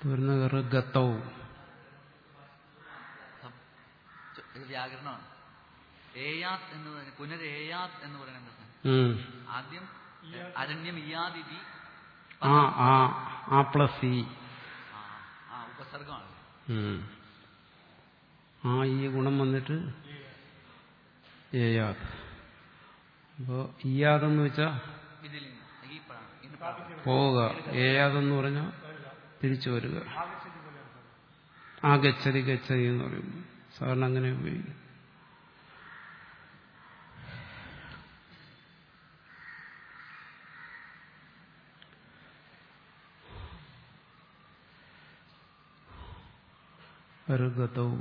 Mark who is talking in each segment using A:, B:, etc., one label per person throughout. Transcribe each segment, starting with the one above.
A: വരുന്ന ഋഗത്തവും
B: ഇത് വ്യാകരണമാണ് ഏയാത് എന്ന് പറയുന്നത് പുനരേയാത് എന്ന് പറയുന്നത് എന്താ സാർ?
A: ഉം.
B: ആദ്യം അരണ്യം ഇയാദിതി
A: ആ ആ ആ പ്ലസ് ഇ
B: ആ ആ ഉപസർഗമാണ്
A: ഉം. ആ ഈ ഗുണം വന്നിട്ട് ഏയാത് അപ്പോ ഇയാതെന്ന് വെച്ചാൽ
B: ഇതിലിംഗം ഈ പഴം ഇന്ന് പഴം
A: പോവുക ഏയാതെന്ന് പറഞ്ഞാൽ തിരിച്ചു വരിക ആ ഗച്ഛതി ഗച്ഛതി എന്ന് പറയും സാധാരണ അങ്ങനെ ഉപയോഗിക്കും ഋഗതവും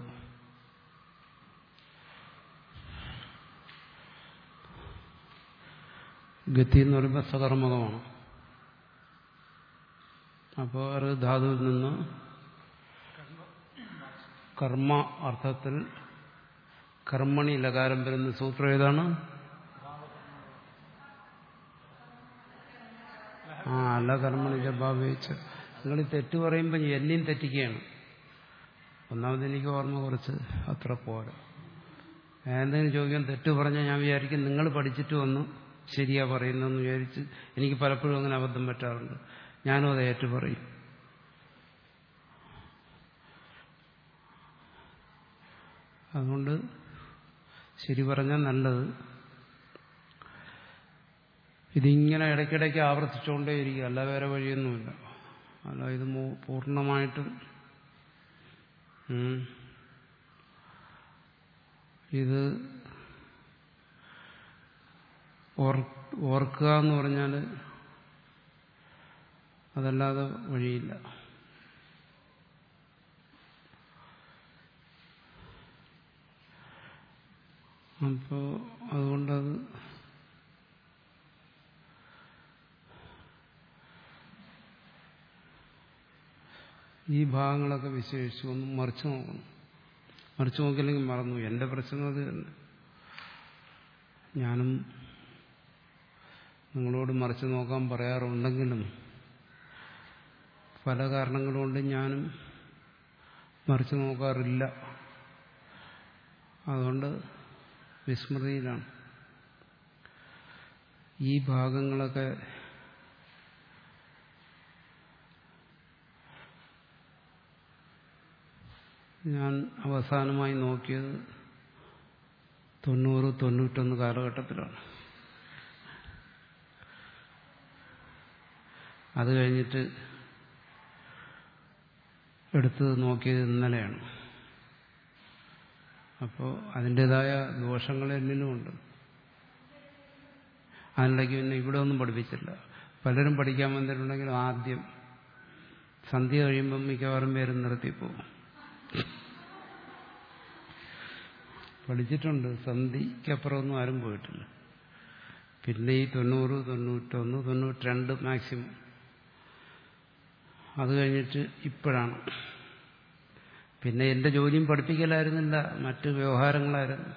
A: ഗതി എന്ന് പറയുമ്പോൾ സകർമ്മകമാണ് അപ്പോൾ ഒരു ധാതുവിൽ നിന്ന് കർമ്മ അർത്ഥത്തിൽ കർമ്മണി ലകാരം വരുന്ന സൂത്രം ഏതാണ് ആ അല്ല കർമ്മണി ജപാപേച്ച് നിങ്ങൾ ഈ തെറ്റ് പറയുമ്പോൾ എന്നെയും തെറ്റിക്കുകയാണ് ഒന്നാമത് എനിക്ക് ഓർമ്മ കുറച്ച് അത്ര പോരാ ഞാൻ എന്തെങ്കിലും ചോദിക്കാൻ തെറ്റ് പറഞ്ഞാൽ ഞാൻ വിചാരിക്കും നിങ്ങൾ പഠിച്ചിട്ട് വന്നു ശരിയാ പറയുന്നതെന്ന് വിചാരിച്ച് എനിക്ക് പലപ്പോഴും അങ്ങനെ അബദ്ധം പറ്റാറുണ്ട് ഞാനും അത് ഏറ്റു പറയും അതുകൊണ്ട് ശരി പറഞ്ഞാൽ നല്ലത് ഇതിങ്ങനെ ഇടയ്ക്കിടയ്ക്ക് ആവർത്തിച്ചുകൊണ്ടേയിരിക്കുക അല്ല വേറെ വഴിയൊന്നുമില്ല അല്ല ഇത് മൂ- പൂർണ്ണമായിട്ടും ഉം, ഇത് ഓർ- ഓർക്കുക എന്ന് പറഞ്ഞാൽ അതല്ലാതെ വഴിയില്ല അപ്പോൾ അതുകൊണ്ടത് ഈ ഭാഗങ്ങളൊക്കെ വിശേഷിച്ചു ഒന്ന് മറിച്ചു നോക്കണം മറിച്ചു നോക്കില്ലെങ്കിൽ മറന്നു എന്റെ പ്രശ്നം അത് തന്നെ ഞാനും നിങ്ങളോട് മറിച്ചു നോക്കാൻ പറയാറുണ്ടെങ്കിലും പല കാരണങ്ങളുകൊണ്ട് ഞാനും മറിച്ചു നോക്കാറില്ല അതുകൊണ്ട് വിസ്മൃതിയിലാണ് ഈ ഭാഗങ്ങളൊക്കെ ഞാൻ അവസാനമായി നോക്കിയത് തൊണ്ണൂറ് തൊണ്ണൂറ്റൊന്ന് കാലഘട്ടത്തിലാണ് അത് കഴിഞ്ഞിട്ട് എടുത്ത് നോക്കിയത് ഇന്നലെയാണ് അപ്പോൾ അതിൻ്റെതായ ദോഷങ്ങൾ എന്നിലുമുണ്ട് അതിനിടയ്ക്ക് പിന്നെ ഇവിടെ ഒന്നും പഠിപ്പിച്ചില്ല പലരും പഠിക്കാൻ വന്നിട്ടുണ്ടെങ്കിലും ആദ്യം സന്ധ്യ കഴിയുമ്പം മിക്കവാറും പേരും നിർത്തിപ്പോവും പഠിച്ചിട്ടുണ്ട് സന്ധിക്കപ്പുറമൊന്നും ആരും പോയിട്ടില്ല പിന്നെ ഈ തൊണ്ണൂറ് തൊണ്ണൂറ്റൊന്ന് തൊണ്ണൂറ്റിരണ്ട് മാക്സിമം അത് കഴിഞ്ഞിട്ട് ഇപ്പോഴാണ് പിന്നെ എന്റെ ജോലിയും പഠിപ്പിക്കലായിരുന്നില്ല മറ്റ് വ്യവഹാരങ്ങളായിരുന്നു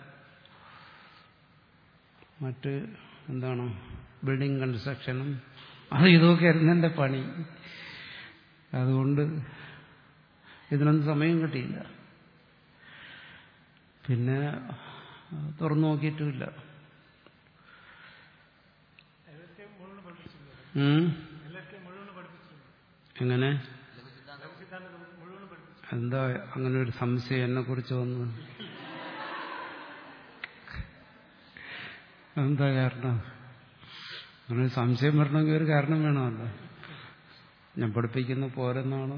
A: മറ്റ് എന്താണ് ബിൽഡിംഗ് കൺസ്ട്രക്ഷനും അത് ഇതൊക്കെ ആയിരുന്നു എൻ്റെ പണി അതുകൊണ്ട് ഇതിനൊന്നും സമയം കിട്ടിയില്ല പിന്നെ തുറന്നു നോക്കിയിട്ടുമില്ല ഉം? എങ്ങനെ എന്താ അങ്ങനെ ഒരു സംശയം എന്നെ കുറിച്ച് വന്ന് എന്താ കാരണം അങ്ങനെ ഒരു സംശയം വരണമെങ്കിൽ ഒരു കാരണം വേണമല്ലോ ഞാൻ പഠിപ്പിക്കുന്ന പോരെന്നാണോ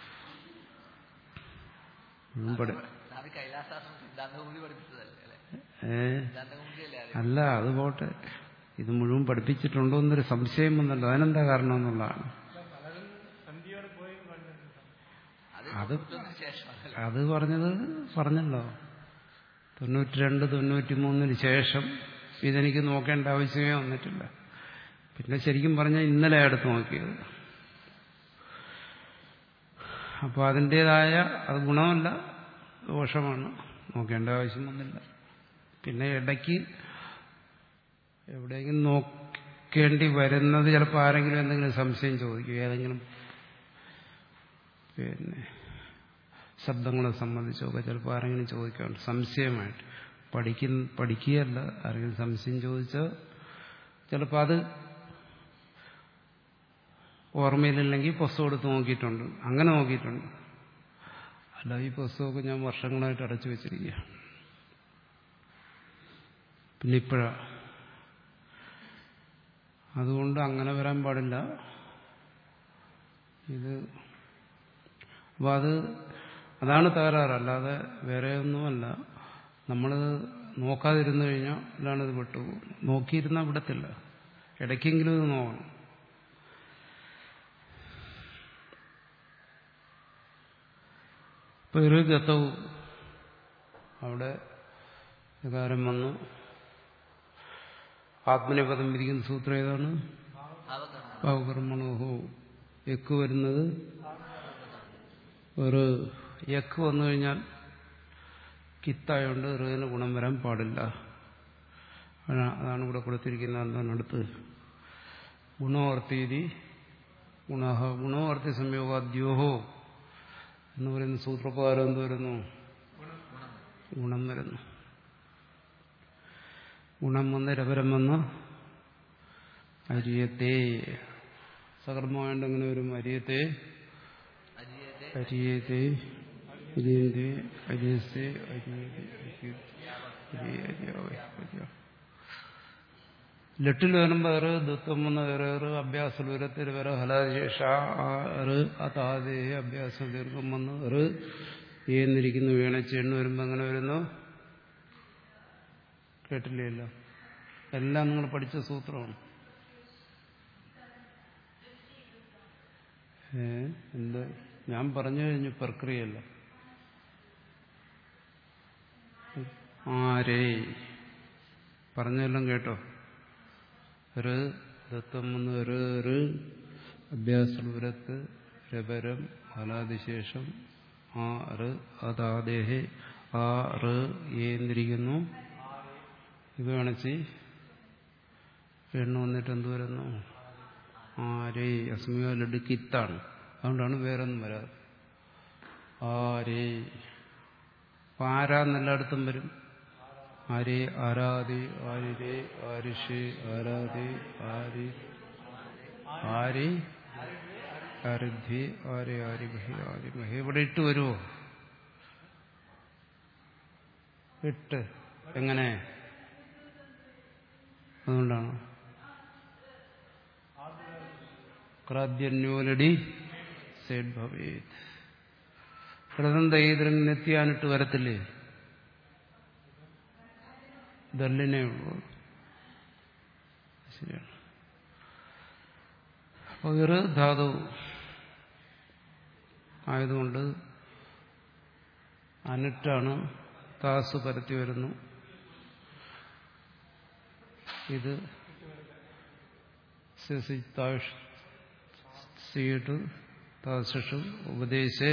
A: ഒന്നും പഠി
B: സ്വാമി കൈലാസാസം സിദ്ധാന്തകൗമുദി പഠിപ്പിച്ചതല്ലേ അല്ലെ
A: ഏ
B: സിദ്ധാന്തകൗമുദിയല്ലേ അത്
A: അല്ല അത് പോട്ടെ ഇത് മുഴുവൻ പഠിപ്പിച്ചിട്ടുണ്ടോ എന്നൊരു സംശയം വന്നല്ലോ അതിനെന്താ കാരണം എന്നുള്ളതാണ്
B: അത് തൊണ്ണൂറ്റൊന്നിന് ശേഷമാണ്
A: അത് പറഞ്ഞത് പറഞ്ഞല്ലോ തൊണ്ണൂറ്റിരണ്ട് തൊണ്ണൂറ്റി മൂന്നിന് ശേഷം ഇതെനിക്ക് നോക്കേണ്ട ആവശ്യമേ വന്നിട്ടില്ല പിന്നെ ശരിക്കും പറഞ്ഞാൽ ഇന്നലെ അടുത്ത് നോക്കിയത് അപ്പോൾ അതിൻ്റെതായ അത് ഗുണമല്ല ദോഷമാണ് നോക്കേണ്ട ആവശ്യം വന്നില്ല പിന്നെ ഇടയ്ക്ക് എവിടെയെങ്കിലും നോക്കേണ്ടി വരുന്നത് ചിലപ്പോൾ ആരെങ്കിലും എന്തെങ്കിലും സംശയം ചോദിക്കും ഏതെങ്കിലും പിന്നെ ശബ്ദങ്ങളെ സംബന്ധിച്ചൊക്കെ ചിലപ്പോൾ ആരെങ്കിലും ചോദിക്കാറുണ്ട് സംശയമായിട്ട് പഠിക്കുന്ന പഠിക്കുകയല്ല ആരെങ്കിലും സംശയം ചോദിച്ചാൽ ചിലപ്പോൾ അത് ഓർമ്മയിലില്ലെങ്കിൽ പുസ്തകം എടുത്ത് നോക്കിയിട്ടുണ്ട് അങ്ങനെ നോക്കിയിട്ടുണ്ട് അല്ല ഈ പുസ്തകമൊക്കെ ഞാൻ വർഷങ്ങളായിട്ട് അടച്ചു വെച്ചിരിക്കുക പിന്നെ ഇപ്പോഴാ അതുകൊണ്ട് അങ്ങനെ വരാൻ പാടില്ല ഇത് അപ്പോൾ അത് അതാണ് തകരാറ് അല്ലാതെ വേറെ ഒന്നുമല്ല നമ്മൾ നോക്കാതിരുന്നു കഴിഞ്ഞാൽ അല്ലാണ്ട് ഇത് വിട്ടുപോകും നോക്കിയിരുന്നാൽ വിടത്തില്ല ഇടയ്ക്കെങ്കിലും ഇത് നോക്കണം ഇപ്പൊ ഒരു ഗതവും അവിടെ വികാരം വന്നു ആത്മനിപദം വിരിക്കുന്ന സൂത്രം ഏതാണ്
B: ഭാവകർമ്മ
A: ഭാവകർമ്മണോഹോ യക്ക് വരുന്നത് ഒരു യക്ക് വന്നു കഴിഞ്ഞാൽ കിത്തായോണ്ട് ഋതിന് ഗുണം വരാൻ പാടില്ല അതാ- അതാണ് ഇവിടെ കൊടുത്തിരിക്കുന്നത് എന്താണ് അടുത്ത് ഗുണോർത്തീതി ഗുണഹ ഗുണോർത്തി സംയോഗാദ്യോഹോ എന്ന് പറയുന്ന സൂത്രപ്രകാരം എന്ത് വരുന്നു ഗുണം വരുന്നു ഗുണം വന്ന് രപരം വന്ന് അരിയത്തെ സകർമ്മമായിട്ട് എങ്ങനെ വരും അരിയത്തെ
B: അജിയത്തെ
A: അരിയത്തെ അരിയന്തെ അരിയസെ അരിയതെ അരിയാവേ അരിയ ലെട്ടിൽ വരുമ്പോൾ ഏറ് ദുത്വം വന്ന വേറേറ് അഭ്യാസ ദൂരത്തിൽ വേറെ ഹലാശേഷ ആറ് അതാതേ അഭ്യാസ ദീർഘം വന്ന് ഏറ് ഏന്നിരിക്കുന്നു വീണച്ച് എണ്ണ വരുമ്പോൾ എങ്ങനെ വരുന്നു കേട്ടില്ലല്ലോ എല്ലാം നിങ്ങൾ പഠിച്ച സൂത്രമാണ് ഏ എന്ത് ഞാൻ പറഞ്ഞു കഴിഞ്ഞു പ്രക്രിയല്ല ആരേ പറഞ്ഞതെല്ലാം കേട്ടോ ഒരു ദത്തം വന്ന് ഒരു ഒരു അഭ്യാസപുരത്ത് രപരം ഫലാതിശേഷം ആ റ് അതാദേഹെ ആ റ് ഏന്നിരിക്കുന്നു ഇത് കാണിച്ച് എണ്ണ വന്നിട്ട് എന്ത് വരുന്നു ആരേ അസ്മിക ലഡു കിത്താണ് അതുകൊണ്ടാണ് വേറൊന്നും വരാറ് ആരേ അപ്പൊ ആരാന്നെല്ലായിടത്തും വരും ആരേ ആരാധി ആരിരേ ആരിഷേ ആരാധി ആരി ആരി ആരിധ്വി ആരെ ആരിമഹി ആരിമഹി ഇവിടെ ഇട്ട് വരുമോ ഇട്ട് എങ്ങനെ അതുകൊണ്ടാണ് ക്രാദ്യന്യോലടി സേഡ് ഭവേത് കൃതന്ത ഈതൃനെത്തിയാനിട്ട് വരത്തില്ലേ ദല്ലിനെ ഉള്ളൂ ശരിയാണ് അപ്പോൾ ഇറ് ധാതു ആയതുകൊണ്ട് അനിട്ടാണ് താസ് പരത്തി വരുന്നു ഇത് താഷ് സീട്ട് താശു ഉപദേശേ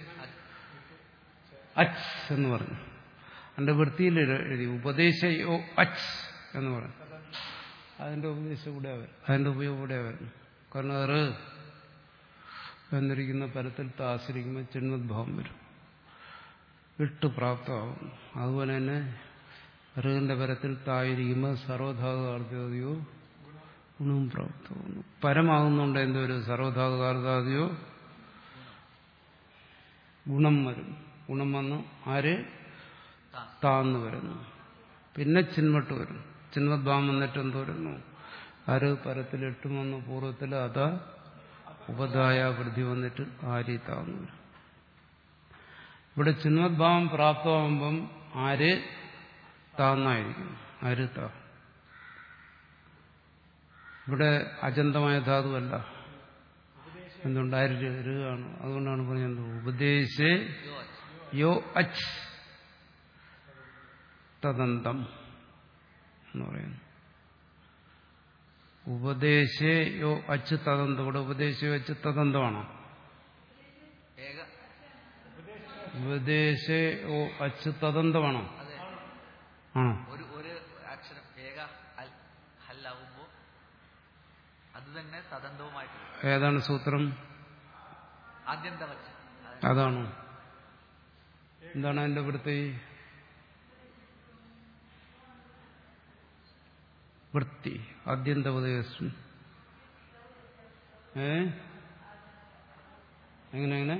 A: അച്ച് എന്ന് പറഞ്ഞു അതിന്റെ വൃത്തിയിൽ എഴുതി ഉപദേശയോ അച്ച് എന്ന് പറഞ്ഞു അതിന്റെ ഉപദേശം കൂടെ വരും അതിന്റെ ഉപയോഗം കൂടെ വരും കാരണം അത് എന്നിരിക്കുന്ന പരത്തിൽ താസിരിക്കുമ്പോൾ ചിന്മദ്ഭാവം വരും വിട്ട് പ്രാപ്തമാകും അതുപോലെ തന്നെ ഋഗിന്റെ പരത്തിൽ തായിരിക്കുമ്പോൾ സർവധാതുകാർദ്യോതിയോ ഗുണവും പ്രാപ്തമാകുന്നു പരമാകുന്നുണ്ട് എന്തൊരു സർവധാതുകാർദ്യോതിയോ ഗുണം വരും ഗുണം വന്ന് ആര് താന്ന് വരുന്നു പിന്നെ ചിന്മട്ട് വരും ചിന്മദ്ഭാവം വന്നിട്ട് എന്ത് വരുന്നു ആര് പരത്തിൽ എട്ടും വന്നു പൂർവ്വത്തിൽ അതാ ഉപതായ വൃദ്ധി വന്നിട്ട് ആരി താന്ന് വരും ഇവിടെ ചിന്മദ്ഭാവം പ്രാപ്തമാകുമ്പം ആര് താന്നായിരിക്കും ആര് താ ഇവിടെ അജന്തമായ ധാതുവല്ല എന്തുകൊണ്ട് ആര് രുകാണ് അതുകൊണ്ടാണ് പറഞ്ഞത് ഉപദേശേ യോ അച്ച് തദന്തം എന്ന് പറയുന്നു ഉപദേശേ യോ അച്ച് തദന്തം ഇവിടെ ഉപദേശയോ അച്ച് തദന്തമാണോ
B: ഏക
A: ഉപദേശേ യോ അച്ച് തദന്തമാണോ
B: അതെ
A: ആണോ
B: ഒരു ഒരു അക്ഷരം ഏക അൽ ഹല്ലാവുമ്പോ അത് തന്നെ തദന്തവുമായിട്ട് വരും.
A: ഏതാണ് സൂത്രം
B: ആദ്യന്തവച്ച്
A: അതാണോ എന്താണ് അതിന്റെ വൃത്തി വൃത്തി ആദ്യന്തപദേശം ഏ എങ്ങനെ എങ്ങനെ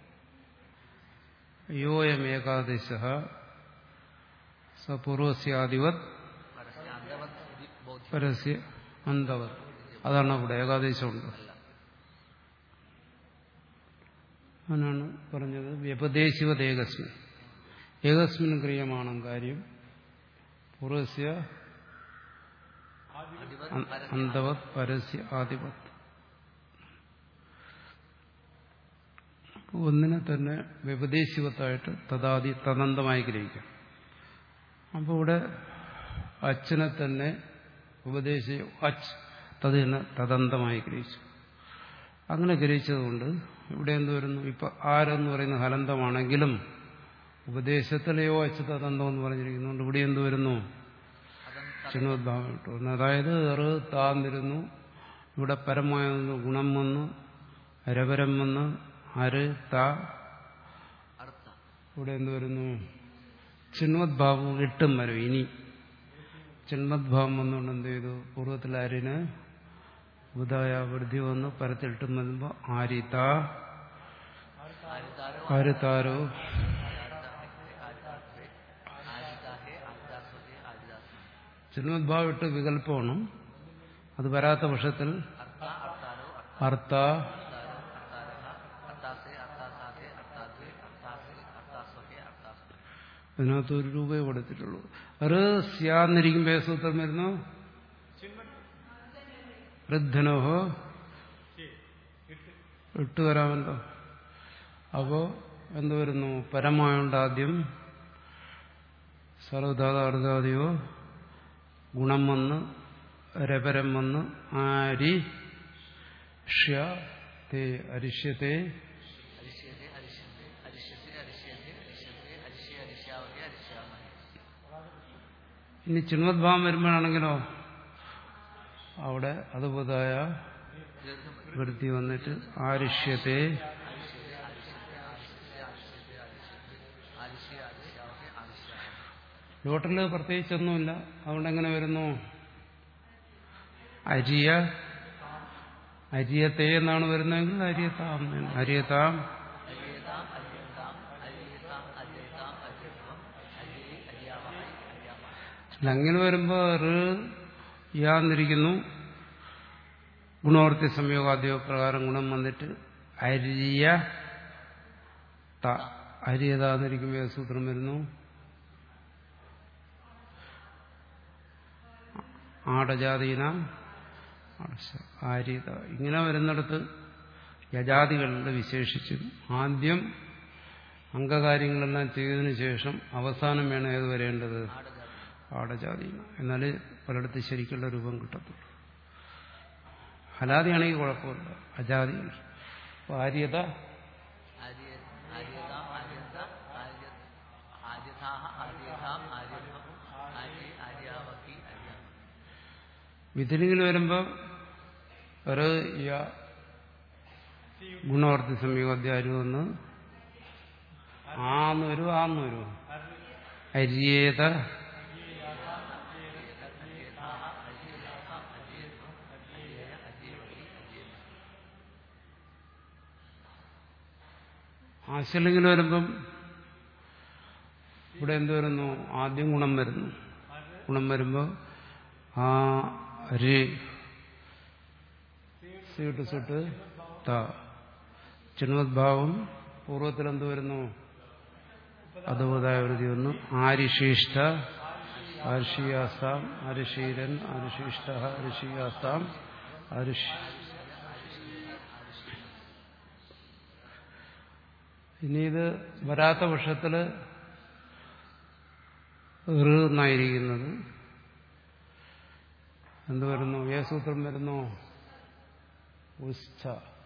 A: യോയം ഏകാദശ സപൂർവസ്യാദിവത്
B: പരസ്യ അന്തവത് സ്ഥിതി ബോധ്യം
A: പരസ്യ അന്തവത് അതാണ് അവിടെ ഏകാദേശമുണ്ട് അതിനാണ് പറഞ്ഞത് വ്യപദേശിവത് ഏകസ്മിൻ ഏകസ്മിൻ ക്രിയമാണ് കാര്യം പൂർവസ്യ
B: അധിപത്
A: അ-
B: പരസ്യ
A: അന്തവത് പരസ്യ ആദിപത് ഒന്നിനെ തന്നെ വ്യപദേശിവത്തായിട്ട് തദാതി തദന്തമായി ഗ്രഹിക്കാം അപ്പോൾ ഇവിടെ അച്ഛനെ തന്നെ ഉപദേശി അച്ച് തതിനെ തദന്തമായി ഗ്രഹിച്ചു അങ്ങനെ ഗ്രഹിച്ചതുകൊണ്ട് ഇവിടെ എന്ത് വരുന്നു ഇപ്പൊ ആരെന്ന് പറയുന്ന ഹലന്തമാണെങ്കിലും ഉപദേശത്തിലെയോ അച്ച് തദന്തം എന്ന് പറഞ്ഞിരിക്കുന്നുണ്ട് ഇവിടെ എന്ത് വരുന്നു
B: അതം
A: ചിഹ്നോദ്ഭാവം ഇട്ടു വന്നു അതായത് എറ് താന്നിരുന്നു ഇവിടെ പരമായ ഒന്ന് ഗുണം വന്നു രപരം വന്ന് അര് താ
B: അർത്ഥ
A: ഇവിടെ എന്ത് വരുന്നു ചിന്മദ്ഭാവം എട്ടും വരും ഇനി ചിന്മദ്ഭാവം വന്നുകൊണ്ട് എന്ത് ചെയ്തു പൂർവ്വത്തിൽ അരിന് ബുധായ വൃദ്ധി വന്നു പരത്തിട്ടും വരുമ്പോ ആരിത
B: ആരിതാരോ
A: ആരുത്താരോ
B: ആരിതാഹേ ആരിദാസ്വതേ ആരിദാസ്വ
A: ചിന്മദ്ഭാവം ഇട്ട് വികല്പമാണ് അത് വരാത്ത പക്ഷത്തിൽ
B: അർത്ഥ അർത്ഥാരോ
A: അർത്ഥ
B: അർത്ഥാരോ അർത്ഥാരഹ അർത്ഥാസേ അർത്ഥാസാധേ അർത്ഥാദ്വേ അർത്ഥാസേ അർത്ഥാസ്വഹേ അർത്ഥാസ്വ
A: അതിനകത്ത് ഒരു രൂപയെ കൊടുത്തിട്ടുള്ളൂ റ് സ്യാന്നിരിക്കുമ്പോ ഏത് സൂത്രം വരുന്നു വൃദ്ധനോഹോ ഇട്ട് വരാമല്ലോ അപ്പോ എന്ത് വരുന്നു പരമായോണ്ട് ആദ്യം സർവധാതാർദ്ധാദിയോ ഗുണം വന്ന് രപരം വന്ന് ആരി ഷ്യ തേ അരിഷ്യത്തെ
B: അരിഷ്യത്തെ അരിഷ്യത്തെ അരിഷ്യത്തെ അരിഷ്യത്തെ അരിഷ്യത്തെ അരിഷ്യ അരിഷ്യാവഹേ അരിഷ്യാമഹേ
A: ഇനി ചിന്മദ്ഭാവം വരുമ്പോഴാണെങ്കിലോ അവിടെ അതുപോതായ
B: ദീർഘം വരും.
A: വൃത്തി വന്നിട്ട് ആരിഷ്യത്തെ
B: അരിഷ്യത്തെ അരിഷ്യത്തെ അരിഷ്യത്തെ അരിഷ്യത്തെ അരിഷ്യത്തെ അരിഷ്യ അരിഷ്യാവഹേ അരിഷ്യാമഹേ
A: ലോട്ടറിൽ പ്രത്യേകിച്ചൊന്നുമില്ല അതുകൊണ്ട് എങ്ങനെ വരുന്നു അരിയ അരിയത്തെ എന്നാണ് വരുന്നതെങ്കിൽ അരിയത്താം എന്ന്. അരിയത്താം
B: അരിയതാം അരിയതാം അരിയതാം അരിയതാം അരിയത്വം അരിയേ അരിയാവഹൈ അരിയാമഹൈ
A: അല്ല അങ്ങനെ വരുമ്പോ റ് യാന്നിരിക്കുന്നു ഗുണവർത്തി സംയോഗാദ്യോ പ്രകാരം ഗുണം വന്നിട്ട് അരിയ ത അരിയതാന്നിരിക്കുമ്പോ ഏത് സൂത്രം വരുന്നു ആടജാതീന ആര്യത ഇങ്ങനെ വരുന്നിടത്ത് യജാതികളിൽ വിശേഷിച്ചും ആദ്യം അംഗകാര്യങ്ങളെല്ലാം ചെയ്തതിനു ശേഷം അവസാനം വേണം ഏത് വരേണ്ടത് ആടജാതി എന്നാലേ പലയിടത്ത് ശരിക്കുള്ള രൂപം കിട്ടത്തുള്ളൂ ഹലാദിയാണെങ്കിൽ കുഴപ്പമില്ല അജാതികൾ അപ്പൊ ആര്യത
B: ആര്യ ആര്യതാം ആര്യത ആര്യ ആര്യതാഹ ആര്യതാം ആര്യത്വം ആര്യ ആര്യാവഹി അര്യാമഹി
A: വിധിലിംഗിൽ വരുമ്പോൾ ഒരു യ ഗുണവർത്തി സംയോഗാധ്യായം ഒന്ന് ആന്ന് വരും ആന്ന് വരും അരിയേത ആശലിംഗിൽ വരുമ്പം ഇവിടെ എന്ത് വരുന്നു ആദ്യം ഗുണം വരുന്നു ഗുണം വരുമ്പോൾ ആ രി സീട്ട് സുട്ട് ത ചിന്മദ്ഭാവം പൂർവ്വത്തിൽ എന്ത് വരുന്നു അതുപോതായ വൃതി വന്നു ആരിശിഷ്ട ആർഷിയാസ്താം അരിശീരൻ അരിശിഷ്ട അരിശിയാസ്താം അരിഷ് ഇനി ഇത് വരാത്ത പക്ഷത്തില് ഋ എന്നായിരിക്കുന്നത് എന്ത് വരുന്നു ഏ സൂത്രം വരുന്നു ഉസ്ഥ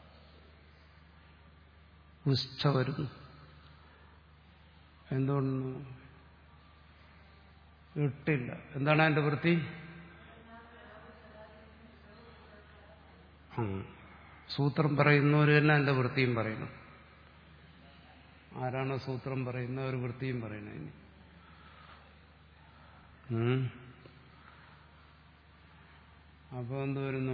A: ഉസ്ഥ വരുന്നു എന്തുകൊണ്ടു ഇട്ടില്ല എന്താണ് അതിന്റെ വൃത്തി ഉം. സൂത്രം പറയുന്നവർ തന്നെ അതിന്റെ വൃത്തിയും പറയുന്നു ആരാണോ സൂത്രം പറയുന്ന ഒരു വൃത്തിയും പറയണേ ഇനി ഉം. അപ്പൊ എന്ത് വരുന്നു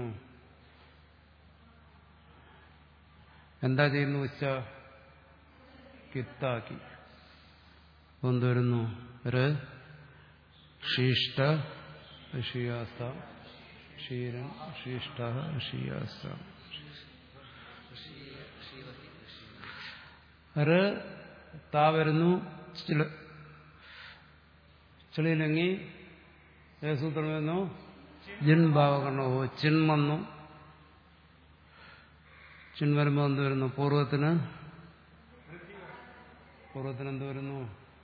A: എന്താ ചെയ്യുന്നു ഉച്ച കിത്താക്കി അപ്പൊ എന്ത് വരുന്നു ഒരു ശിഷ്ട ഷിയാസ്ത ക്ഷീരൻ ശിഷ്ട ഷിയാസ്ത റ് താ വരുന്നു ചില ചെളിയിലെങ്ങി ഏസൂത്രം വരുന്നു ജിൻ ഭാവകണ്ണോ ചിൻ വന്നു ചിൻ വരുമ്പോൾ എന്ത് വരുന്നു പൂർവ്വത്തിന് പൂർവ്വത്തിന് എന്ത് വരുന്നു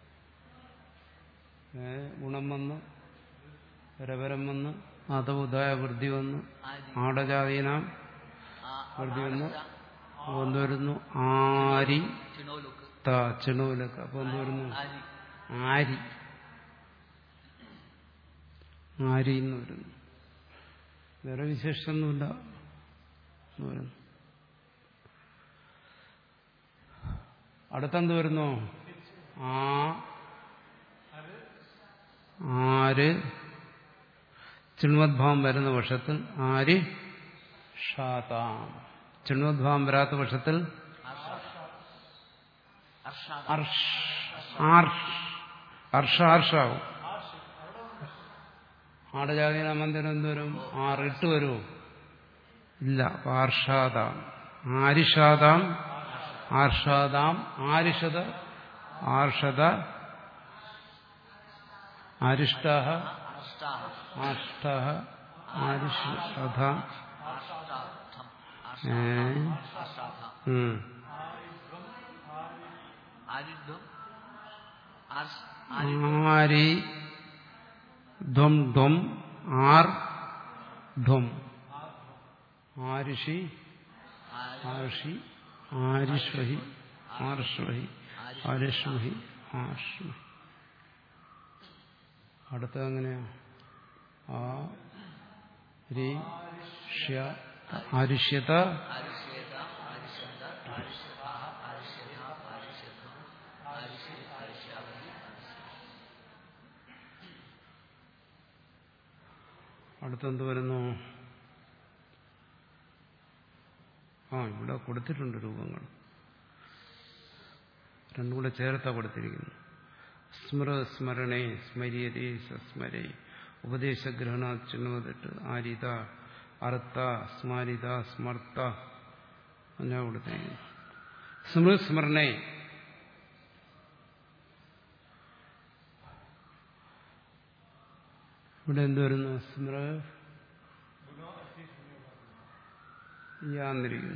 A: ഏ, ഗുണം വന്ന് രവരം വന്ന് അതവുദായ വൃദ്ധി വന്നു
B: ആരി
A: ആടജാതീനാം
B: ആ
A: വൃദ്ധി വന്നു അപ്പൊ എന്ത് വരുന്നു ആരി
B: ചിനോലുക്ക്
A: ത ചിണുവിലൊക്കെ അപ്പൊ എന്ത് വരുന്നു
B: ആരി
A: ആരി ആരി എന്ന് വരുന്നു വേറെ വിശേഷമൊന്നുമില്ല എന്ന് വരുന്നു അടുത്തെന്ത് വരുന്നു ആ ആര് ചിണ്മദ്ഭാവം വരുന്ന പക്ഷത്തിൽ ആര് ഷാതാം ചിണ്മദ്ഭാവം വരാത്ത പക്ഷത്തിൽ
B: അർഷാദ
A: അർഷ് ആർഷ് അർഷ ആർഷാവും ആടജാതീന മന്ദിരം എന്തോരും ആറിട്ട് വരുമോ ഇല്ല അപ്പൊ ആർഷാദാം ആരിഷാദാം ആർഷാദാം ആരിഷത ആർഷത ആരിഷ്ട
B: അർഷ്ടാഹ
A: ആഷ്ട ആരിഷത
B: അർഷ്ടാർത്ഥം
A: ഏ
B: അർഷാധ
A: ഉം.
B: ആരിദ്ധം ആർഷ്
A: ആരി ധ്വം ധ്വം ആർ ധ്വം ആരിഷി ആർഷി ആരിഷ്വഹി ആർഷ്വഹി ആരിഷ്വഹി ആർഷ്വഹി അടുത്തത് എങ്ങനെയാ ആ രി ഷ്യ ആരിഷ്യത
B: ആരിഷ്യേത ആരിഷ്യന്ത ആരിഷ്യത ആരിഷ്യത ആരിഷ്യത്വം ആരിഷ്യ ആരിഷ്യാവതി
A: അടുത്തെന്ത് വരുന്നു ആ ഇവിടെ കൊടുത്തിട്ടുണ്ട് രൂപങ്ങൾ രണ്ടും കൂടെ ചേർത്താ കൊടുത്തിരിക്കുന്നു സ്മൃ സ്മരണേ സ്മര്യതേ സസ്മരേ ഉപദേശഗ്രഹണ ചിഹ്നവതിട്ട് ആരിത അർത്ഥ സ്മാരിത സ്മർത്ത എന്നാ കൊടുത്തിരിക്കുന്നു സ്മൃ സ്മരണേ ഇവിടെ എന്ത് വരുന്നു സ്മൃ യാന്നിരിക്കുന്നു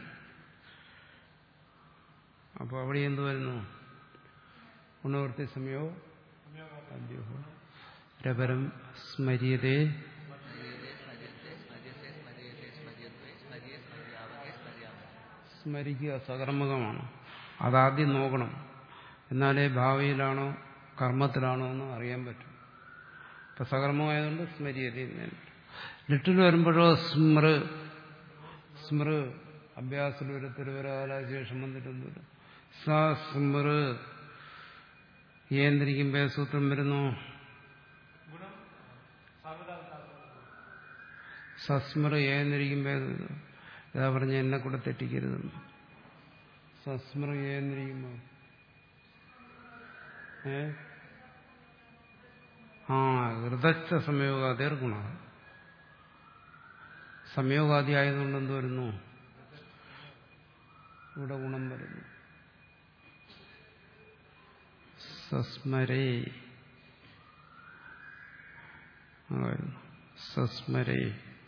A: അപ്പൊ അവിടെ എന്ത് വരുന്നു ഗുണവർത്തി സമയോ അദ്യോഹോ രപരം സ്മര്യതേ
B: സ്മര്യത്തെ സ്മര്യത്തെ സ്മര്യത്തെ സ്മര്യത്തെ സ്മര്യത്വേ സ്മര്യ സ്മര്യാവഹേ സ്മര്യാമഹേ
A: സ്മരിക്കുക സകർമ്മകമാണ് അതാദ്യം നോക്കണം എന്നാലേ ഭാവിയിലാണോ കർമ്മത്തിലാണോ എന്ന് അറിയാൻ പറ്റും ഇപ്പൊ സകർമ്മമായതുകൊണ്ട് സ്മര്യത ലിട്ടിൽ വരുമ്പോഴോ സ്മൃ സ്മൃ അഭ്യാസത്തിൽ ഒരു തിരുവരാലാശേഷം വന്നിട്ടുണ്ട് സ സ്മൃ ഏന്ദ്രിക്കുമ്പോ സൂത്രം വരുന്നു സസ്മൃ ഏന്ദ്രിക്കുമ്പോ ഇതാ പറഞ്ഞ എന്നെ കൂടെ തെറ്റിക്കരുതെന്ന് സസ്മൃ ഏന്ദ്രിക്കുമ്പോ ഏ ആ ഹൃദച്ച സംയോഗാതിർ ഗുണ സംയോഗാദി ആയതുകൊണ്ട് എന്ത് വരുന്നു ഇവിടെ ഗുണം വരുന്നു സസ്മരേ ആ വരുന്നു സസ്മരേ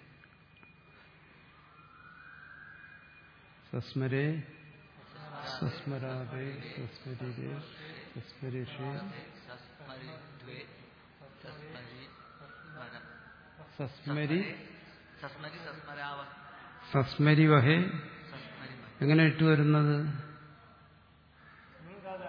A: സസ്മരേ സസ്മരാതേ സസ്മരിരേ സസ്മരിഷേ
B: സസ്മരി ദ്വേ സസ്മരി സ്മര
A: സസ്മരി
B: സസ്മരി സസ്മരാവ
A: സസ്മരി വഹേ
B: സസ്മരി മരി
A: എങ്ങനെ ഇട്ട് വരുന്നത്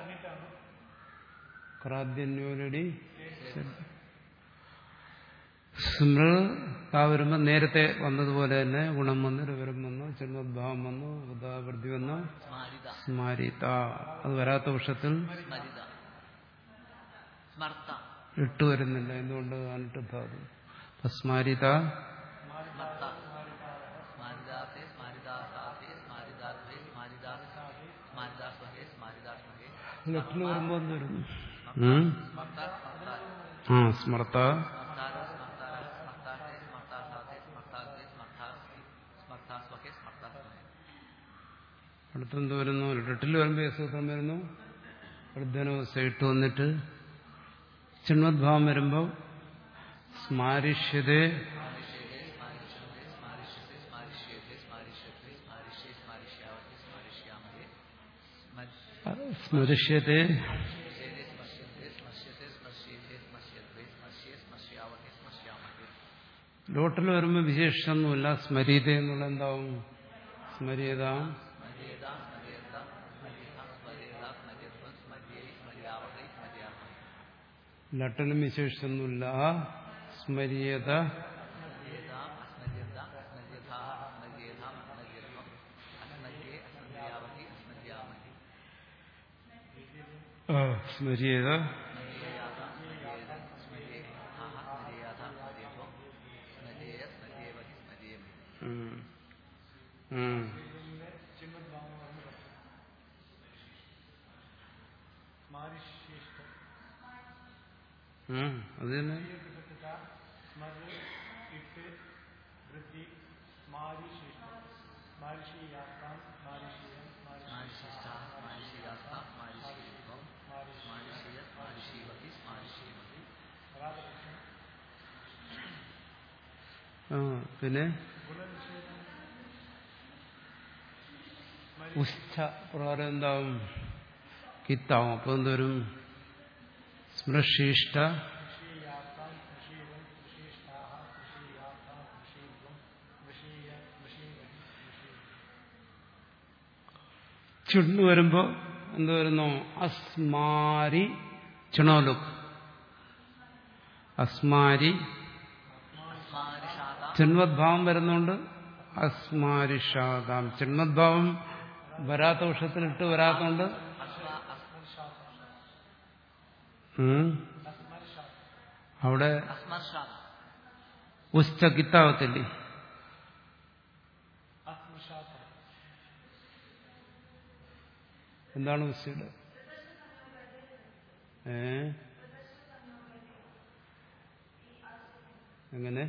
A: ക്രാദ്യന്യോലടി സ്മൃ കാ വരുമ്പോൾ നേരത്തെ വന്നതുപോലെ തന്നെ ഗുണം വന്നു രവരം വന്നു ചിന്മദ്ഭാവം വന്നു ഉദാവൃത്തി വന്നു
B: സ്മാരിത
A: സ്മാരിത അത് വരാത്ത പക്ഷത്തിൽ
B: സ്മരിത സ്മർത്ത
A: ഇട്ട് വരുന്നില്ല എന്തുകൊണ്ട് അനിട്ട് ധാതു അപ്പൊ സ്മാരിത
B: സ്മർത്ത സ്മാരിതാസേ സ്മാരിതാസാസേ സ്മാരിതാദ്വേ സ്മാരിതാ സ്മാരിതാസ്വഹേ സ്മാരിതാസ്വഹേ
A: ലെറ്റിൽ വരുമ്പോൾ എന്ത് വരുന്നു ഉം?
B: സ്മർത്ത സ്മർത്താര
A: ആ സ്മർത്ത
B: സ്മർത്താര സ്മർത്താര സ്മർത്താസേ സ്മർത്താസാസേ സ്മർത്താദ്വേ സ്മർത്താ സ്മർത്താസ്വഹേ സ്മർത്താസ്വഹേ
A: അടുത്തെന്ത് വരുന്നു ലെറ്റിൽ വരുമ്പോൾ ഏത് സൂത്രം വരുന്നു വൃദ്ധനവസ്ഥ ഇട്ട് വന്നിട്ട് ചിന്മദ്ഭാവം വരുമ്പോൾ സ്മാരിഷ്യതേ
B: സ്മാരിഷ്യതേ സ്മാരിഷ്യന്തേ സ്മാരിഷ്യത്തെ സ്മാരിഷ്യത്തെ സ്മാരിഷ്യത്തെ സ്മാരിഷ്യേ സ്മാരിഷ്യാവത്തെ സ്മാരിഷ്യാമഹേ സ്മര്
A: സ്മരിഷ്യത്തെ
B: സ്മശ്യേതേ സ്മശ്യന്തേ സ്മശ്യത്തെ സ്മശ്യേതേ സ്മശ്യദ്വേ സ്മശ്യേ സ്മശ്യാവഹേ സ്മശ്യാമഹേ
A: ലോട്ടിൽ വരുമ്പോൾ വിശേഷമൊന്നുമില്ല സ്മരീത എന്നുള്ള എന്താവും സ്മരീത
B: സ്മര്യേത സ്മര്യേത സ്മര്യേത സ്മര്യേത സ്മര്യത്വം സ്മര്യേ സ്മര്യാവഹൈ സ്മര്യാമഹേ
A: ലട്ടിലും വിശേഷമൊന്നുമില്ല സ്മരീയത
B: സ്മര്യേത അസ്മര്യന്ത അസ്മര്യഥാ അസ്മര്യേത അസ്മര്യത്വം അസ്മര്യേ അസ്മര്യാവഹൈ അസ്മര്യാമഹേ
A: സ്മരീയത
B: സ്മര്യേയാത സ്മര്യേത സ്മര്യേഥാഹ സ്മര്യേയാഥ സ്മര്യേത്വം സ്മര്യേയ സ്മര്യേവഹി സ്മര്യേമഹേ
A: ഉം. ഉം. ഉം. അത് തന്നെ
B: സ്മാരിശിഷ്ടാ സ്മാരിശീയാസ്ത സ്മാരിശീത്വം സ്മാരിശീയ സ്മാരിശീവഹി സ്മാരിശീമഹി
A: ആ പിന്നെ ഉഷ്ഠ പ്രകാരം എന്താവും കിത്താവും അപ്പൊ എന്തോരും സ്മൃശിഷ്ട ചുണ്ണു വരുമ്പോ എന്ത് വരുന്നു അസ്മാരി ചുണോലുക്ക് അസ്മാരി
B: അസ്മാരിഷാത
A: ചിന്മദ്ഭാവം വരുന്നുണ്ട് അസ്മാരിഷാദാം ചിന്മദ്ഭാവം വരാത്ത വർഷത്തിൽ ഇട്ട് വരാത്തോണ്ട്
B: അസ്മ അസ്മർഷാത
A: ഉം, അവിടെ
B: അസ്മർഷാത
A: ഉച്ച കിത്താവത്തില്ലേ എന്താണ് ഉച്ചയുടെ ഏ എങ്ങനെ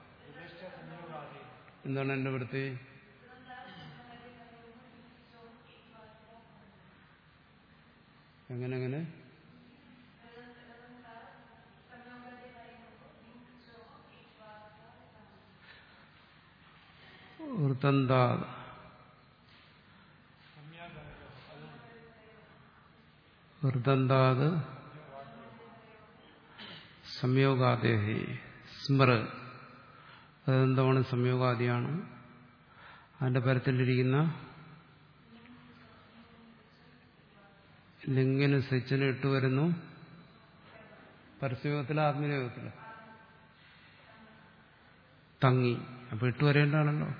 A: എന്താണ് എന്റെ വൃത്തി എങ്ങനെ എങ്ങനെ വൃത്തന്താത് വൃത്തന്താത് സംയോഗാദേഹി സ്മൃ അതെന്താണ് സംയോഗാദിയാണ് അതിന്റെ പരത്തിലിരിക്കുന്ന ലിംഗിന് സ്വിച്ചിന് ഇട്ട് വരുന്നു പരസ്യയോഗത്തിലോ ആത്മയോഗത്തിലോ തങ്ങി അപ്പൊ ഇട്ട് വരേണ്ടതാണല്ലോ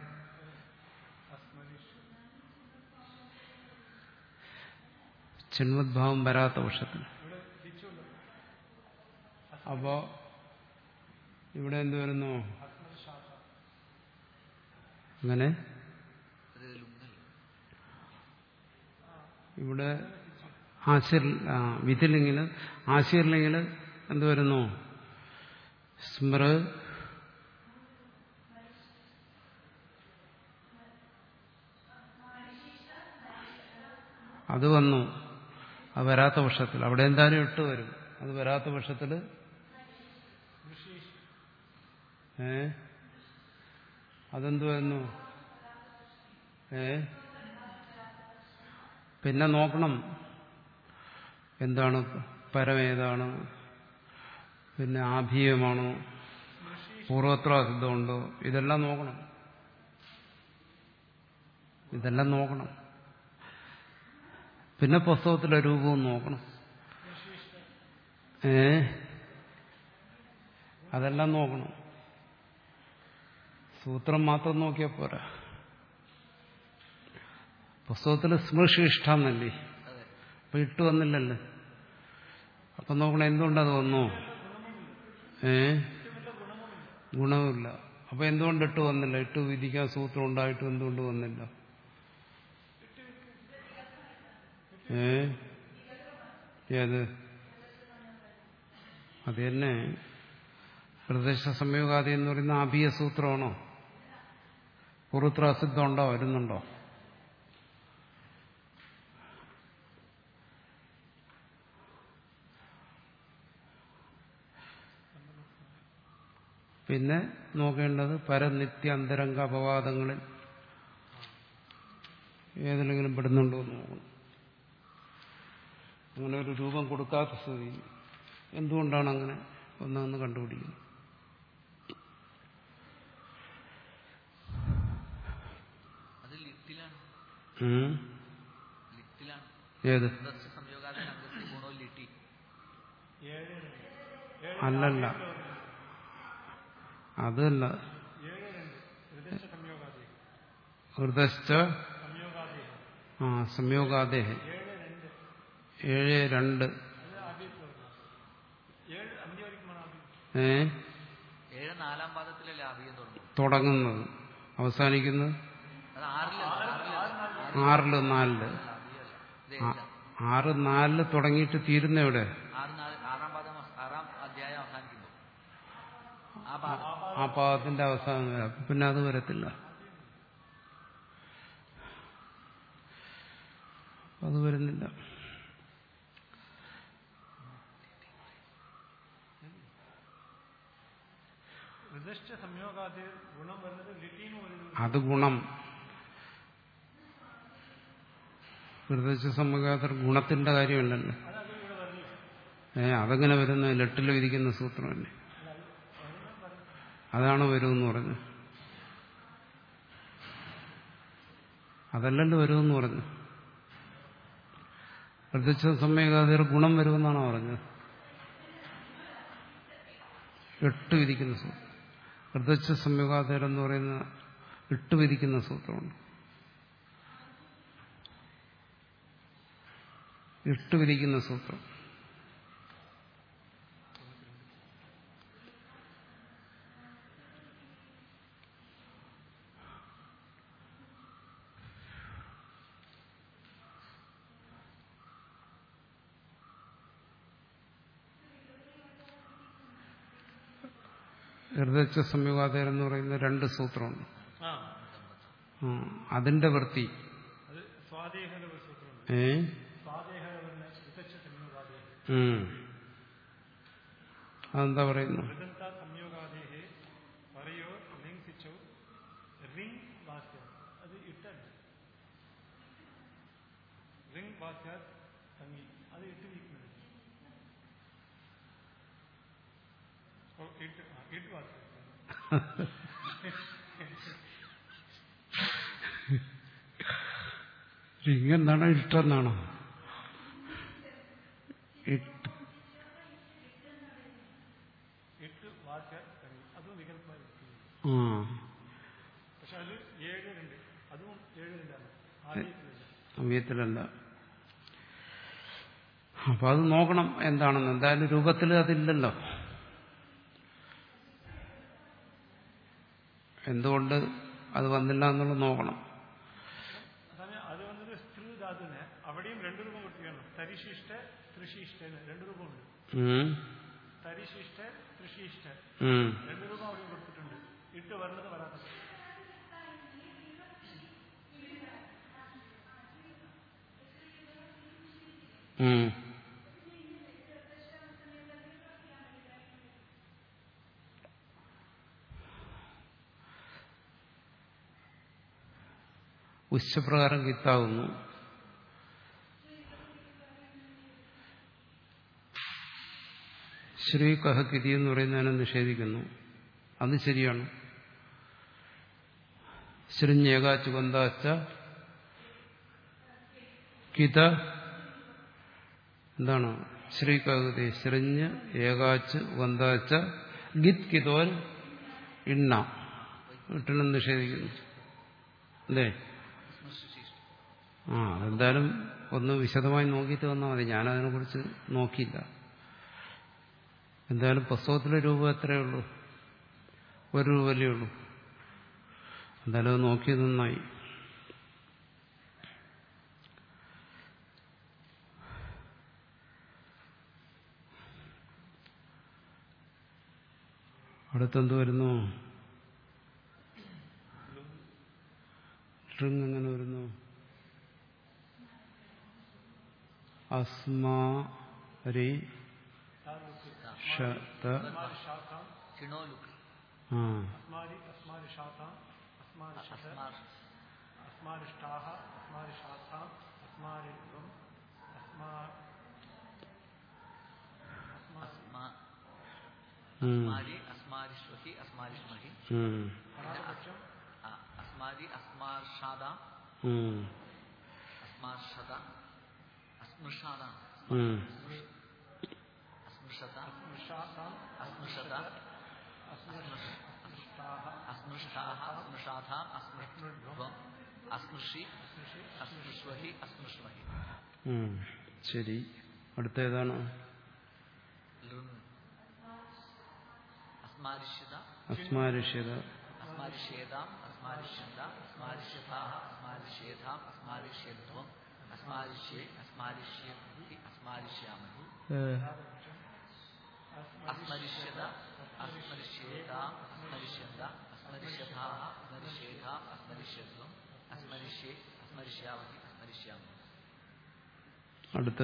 A: ചിന്മദ്ഭാവം വരാത്ത പക്ഷത്തിൽ അപ്പോ ഇവിടെ എന്ത് വരുന്നു അങ്ങനെ
B: അത് ലുങ്ങൽ
A: ഇവിടെ ആശിർ ആ, വിധിലിംഗിൽ ആശീർലിംഗിൽ എന്ത് വരുന്നു സ്മൃ അത് വന്നു അത് വരാത്ത പക്ഷത്തിൽ അവിടെ എന്തായാലും ഇട്ട് വരും അത് വരാത്ത പക്ഷത്തിൽ ഏ അതെന്ത് വരുന്നു ഏ പിന്നെ നോക്കണം എന്താണ് പരമേതാണ് പിന്നെ ആഭീയമാണോ പൂർവത്രാസിദ്ധമുണ്ടോ ഇതെല്ലാം നോക്കണം ഇതെല്ലാം നോക്കണം പിന്നെ പുസ്തകത്തിലെ രൂപവും നോക്കണം ഏ അതെല്ലാം നോക്കണം സൂത്രം മാത്രം നോക്കിയാൽ പോരാ പുസ്തകത്തിൽ സ്മൃഷിഷ്ഠന്നല്ലേ
B: അതെ
A: അപ്പൊ ഇട്ട് വന്നില്ലല്ലോ അപ്പൊ നോക്കണം എന്തുകൊണ്ടത് വന്നു ഏ ഗുണവുമില്ല അപ്പൊ എന്തുകൊണ്ട് ഇട്ട് വന്നില്ല ഇട്ട് വിധിക്കാൻ സൂത്രം ഉണ്ടായിട്ടും എന്തുകൊണ്ട് വന്നില്ല ഏ ഏത് അത് തന്നെ പ്രദേശ സംയോഗാദി എന്ന് പറയുന്ന ആഭീയ സൂത്രമാണോ പുറത്ര അസിദ്ധം ഉണ്ടോ വരുന്നുണ്ടോ പിന്നെ നോക്കേണ്ടത് പരനിത്യ അന്തരംഗ അപവാദങ്ങളിൽ ഏതിലെങ്കിലും പെടുന്നുണ്ടോ എന്ന് നോക്കണം അങ്ങനെ ഒരു രൂപം കൊടുക്കാത്ത സ്ഥിതി എന്തുകൊണ്ടാണ് അങ്ങനെ ഒന്നൊന്ന് കണ്ടുപിടിക്കുന്നത്
B: അത് ലിറ്റിലാണ്
A: ഉം?
B: ലിറ്റിലാണ്
A: ഏത്
B: ദർശ സംയോഗാദി അംഗത്തിൽ ഗുണോ ലിറ്റി
A: അല്ലല്ല അതല്ല ഹൃദശ്ച ആ സംയോഗാദേ ഏഴ് രണ്ട് ഏ
B: ഏഴ് നാലാം പാദത്തിലല്ലേ അഭിയം തുടങ്ങും
A: തുടങ്ങുന്നത് അവസാനിക്കുന്നത്
B: അത് ആറിലല്ല
A: ആറില് നാലില്
B: അഭിയല്ല ഇത്
A: ആ,
B: ഏഴിലാണ്.
A: ആറ് നാലില് തുടങ്ങിയിട്ട് തീരുന്ന എവിടെ
B: ആറ് നാല് ആറാം പാദം അവസ- ആറാം അധ്യായം അവസാനിക്കുന്നു ആ പാദം
A: ആ പാദത്തിന്റെ അവസാനം വരെ അപ്പൊ പിന്നെ അത് വരത്തില്ല അത് വരുന്നില്ല
C: പ്രതിഷ്ഠ സംയോഗാതി ഗുണം വരുന്നത് ലിറ്റീനും ഒരു
A: അത് ഗുണം ഹൃദയ സമ്മകാതർ ഗുണത്തിന്റെ കാര്യമല്ലല്ലോ ഏ അതെങ്ങനെ വരുന്ന ലെട്ടിൽ വിധിക്കുന്ന സൂത്രമല്ലേ അതാണ് വരുമെന്ന് പറഞ്ഞു അതല്ലല്ലോ വരുമെന്ന് പറഞ്ഞു ഹൃദയ സമ്മകാതർ ഗുണം വരുമെന്നാണോ പറഞ്ഞത് എട്ട് വിധിക്കുന്ന സൂത്രം ഹൃദയ സംയോഗാതർ എന്ന് പറയുന്ന ഇട്ട് വിധിക്കുന്ന സൂത്രമുണ്ട് ഇട്ട് വിധിക്കുന്ന സൂത്രം ഹൃദയ സംയോഗാതർ എന്ന് പറയുന്ന രണ്ട് സൂത്രമുണ്ട്
C: ആ
A: ആ, അതിന്റെ വൃത്തി
C: അത് സ്വാദേഹന ഒരു സൂത്രമുണ്ട്
A: ഏ
C: സ്വാദേഹന വരുന്ന പ്രതിഷ്ഠ സംയോഗാതി
A: ഉം. അതെന്താ പറയുന്നു
C: വൃതന്ത സംയോഗാദേഹേ പറയോ ലിംഗിച്ചോ റിംഗ് വാസ്യം അത് ഇട്ടല്ല റിംഗ് വാസ്യ തങ്ങി അത് ഇട്ട് വിളിക്കുന്നത് ഓ ഇട്ട് ആ, ഇട്ട് വാസ്യം
A: ഇങ്ങെന്താണോ ഇട്ടെന്നാണോ ഇട്ട്
C: ഇട്ട് വാസ്യ തങ്ങി അതും വികല്പമായി ഇരിക്കുന്നു.
A: ആ
C: പക്ഷെ അത് ഏഴ് രണ്ട് അതും ഏഴ് രണ്ടാണ് ആദ്യത്തിലല്ല
A: സമയത്തിലല്ല അപ്പൊ അത് നോക്കണം എന്താണെന്ന് എന്തായാലും രൂപത്തിൽ അതില്ലല്ലോ എന്തുകൊണ്ട് അത് വന്നില്ല എന്നുള്ളത് നോക്കണം
C: അതാണ് അത് വന്നത് സ്ത്രീ ധാതുവിന് അവിടെയും രണ്ട് രൂപം കൊടുക്കുകയാണ് തരിശിഷ്ട തൃശിഷ്ടന് രണ്ട് രൂപമുണ്ട്
A: ഉം.
C: തരിശിഷ്ട തൃശിഷ്ട
A: ഉം.
C: രണ്ട് രൂപം അവിടെയും കൊടുത്തിട്ടുണ്ട് ഇട്ട് വരുന്നത് വരാത്തത്
A: ഉം. ഉച്ചപ്രകാരം കിത്താവുന്നു ശ്രീ കഹക്കിതി എന്ന് പറയുന്നതിനെ നിഷേധിക്കുന്നു അത് ശരിയാണ് ശൃഞ്ഞേകാച്ചു കൊന്താച്ച കിത എന്താണ് ശ്രീ കഹതി ശൃഞ്ഞ് ഏകാച്ച് വന്താച്ച ഗിത് കിതോൽ ഇണ്ണ ലിട്ടിലും നിഷേധിക്കുന്നു അല്ലേ
B: സ്മൃശിഷ്ട
A: ആ അതെന്തായാലും ഒന്ന് വിശദമായി നോക്കിയിട്ട് വന്നാൽ മതി ഞാനതിനെക്കുറിച്ച് നോക്കിയില്ല എന്തായാലും പുസ്തകത്തിലെ രൂപം എത്രയേ ഉള്ളൂ ഒരു രൂപല്ലേ ഉള്ളൂ എന്തായാലും അത് നോക്കിയത് നന്നായി അടുത്തെന്ത് വരുന്നു ട്രിങ് എങ്ങനെ വരുന്നു അസ്മാരി ഷത
C: शाखां
B: ചിണോലുക്ക്
A: ആ
C: अस्मारि अस्मारि शाखां अस्मारि शत
B: അസ്മാർ
C: अस्मारिष्टाः अस्मारि शाखाम् अस्मारित्वम् अस्मा
B: അസ്മാ
A: ഉം,
B: അസ്മാരി അസ്മാരിഷ്വഹി അസ്മാരിഷ്മഹി
A: ഉം,
C: प्रारपक्षं
B: ആ, അസ്മാരി അസ്മാർഷാദ
A: ഉം,
B: അസ്മാർഷത അസ്മൃഷാദ
A: ഉം.
B: അസ്മൃഷത
C: स्मृशाखाम्
B: അസ്മൃഷത
C: अस्मृष्टाः
B: അസ്മൃഷ്ടാഹ അസ്മൃഷാഥ അസ്മൃഷ്വം അസ്മൃഷി അസ്മൃഷ്വഹി അസ്മൃഷ്മഹി
A: ഉം. ശരി അടുത്ത ഏതാണ്
B: ലൃങ് അസ്മാരിഷ്യത
A: അസ്മാരിഷ്യത
B: അസ്മാരിഷ്യേതാം അസ്മാരിഷ്യന്ത അസ്മാരിഷ്യഥാഹ അസ്മാരിഷ്യേതാം അസ്മാരിഷ്യധ്വം അസ്മാരിഷ്യേ അസ്മാരിഷ്യേ അസ്മാരിഷ്യാമഹി അസ്മരിഷ്യത അസ്മരിഷ്യേതാം അസ്മരിഷ്യന്ത അസ്മരിഷ്യഥാഹ അസ്മരിഷ്യേതാം അസ്മരിഷ്യധ്വം അസ്മരിഷ്യേ അസ്മരിഷ്യാമഹി അസ്മരിഷ്യാമഹി
A: അടുത്ത്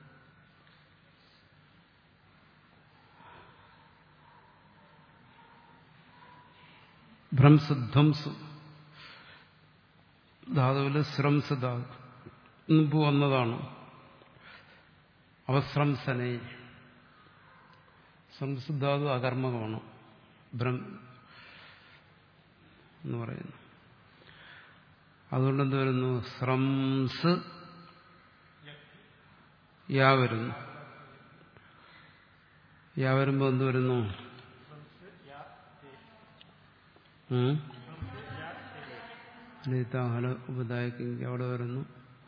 A: ഭ്രംസുധ്വംസു ധാതുവില് ശ്രംസ് ധാതു മുമ്പ് വന്നതാണ് അവസ്രംസനെ ശ്രംസ് ധാതു അകർമ്മകമാണ് ഭ്രം എന്ന് പറയുന്നു അതുകൊണ്ട് എന്ത് വരുന്നു ശ്രംസ് യാ വരുന്നു യാ വരുമ്പോ എന്ത് വരുന്നു ഉം? ലളിതാഹല ഉപദായക്കെങ്കിൽ അവിടെ വരുന്നു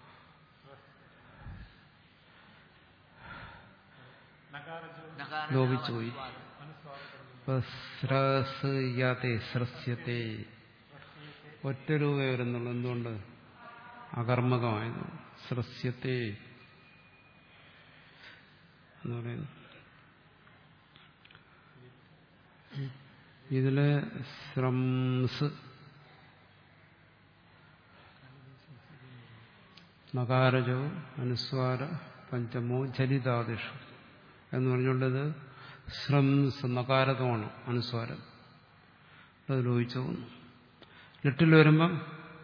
A: ലോപിച്ചുപോയി ഇപ്പൊ സ്രസ് യാത്തെ സ്രസ്യത്തെ ഒറ്റ രൂപേ വരുന്നുള്ളൂ എന്തുകൊണ്ട് അകർമ്മകമായത് സ്രസ്യത്തെ എന്ന് പറയുന്നു ഇതില് ശ്രംസ് നകാരജോ അനുസ്വാര പഞ്ചമോ ചരിതാദിഷു എന്ന് പറഞ്ഞുകൊണ്ടത് ശ്രംസ് നകാരകമാണ് അനുസ്വാരം അത് ലോഹിച്ചു പോകുന്നു ലിട്ടിൽ വരുമ്പം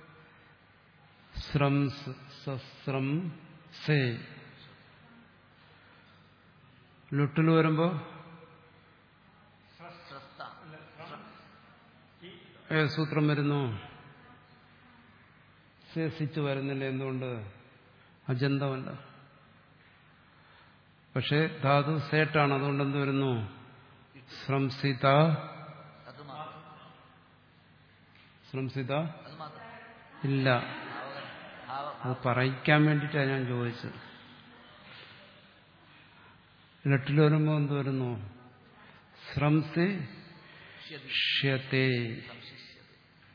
A: ശ്രംസ് സസ്രം സേ ലുട്ടിൽ വരുമ്പോ
B: സ്രസ്ത
A: ഏത് സൂത്രം വരുന്നു ശേഷിച്ച് വരുന്നില്ല എന്തുകൊണ്ട് അജന്തമല്ല പക്ഷെ ധാതു സേട്ടാണ് അതുകൊണ്ട് എന്ത് വരുന്നു ശ്രംസിത
B: അത് മാത്രം
A: ശ്രംസിത
B: അത് മാത്രം
A: ഇല്ല
B: ഭാവകരണം ഭാവ
A: അത് പറയിക്കാൻ വേണ്ടിയിട്ടാണ് ഞാൻ ചോദിച്ചത് ലെട്ടിൽ വരുമ്പോൾ എന്ത് വരുന്നു ശ്രംസി ഷ്യത്തെ
B: സംശിഷ്യത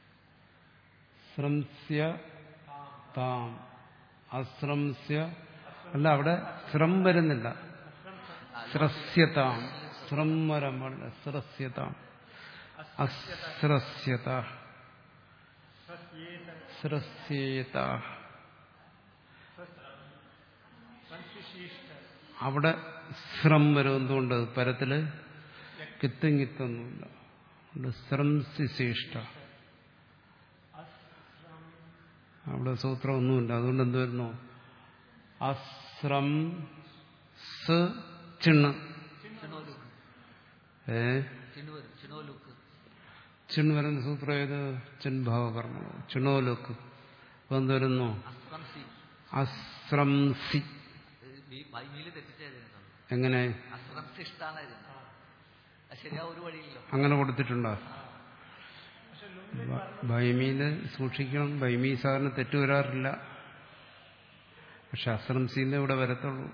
A: ശ്രംസ്യ താം അശ്രംസ്യ അല്ല അവിടെ ശ്രം വരുന്നില്ല സ്രസ്യതാം ശ്രം വരാൻ പാടില്ല സ്രസ്യതാം അസ്രസ്യത സ്രസ്യേത അവിടെ ശ്രം വരും എന്തുകൊണ്ട് പരത്തില് കിത്തും കിത്തൊന്നുമില്ല അതുകൊണ്ട് ശ്രംസിശേഷ്ട അവിടെ സൂത്രം ഒന്നുമില്ല അതുകൊണ്ട് എന്ത് വരുന്നു അശ്രം സ് ചിണ്ണ്
B: ചിണോലുക്ക്
A: ഏ
B: ചിണു വരും ചിണോലുക്ക്
A: ചിണ്ണ് വരുന്ന സൂത്രം ഏത് ചിൻഭാവകർമ്മ ചിണോലോക്ക് അപ്പൊ എന്ത് വരുന്നു
B: അസ്രംസി
A: അശ്രംസി
B: ഭംഗിയിൽ തെറ്റിച്ചതിന്
A: എങ്ങനെ
B: അസ്രംസിഷ്ടാന്നായിരുന്നു അത് ശരിയാ ഒരു വഴിയില്ലല്ലോ
A: അങ്ങനെ കൊടുത്തിട്ടുണ്ടോ
C: പക്ഷെ
A: ബൈമിയില് സൂക്ഷിക്കണം ബൈമി സാറിന് തെറ്റു വരാറില്ല പക്ഷെ അസ്രംസിന്ന് ഇവിടെ വരത്തുള്ളൂ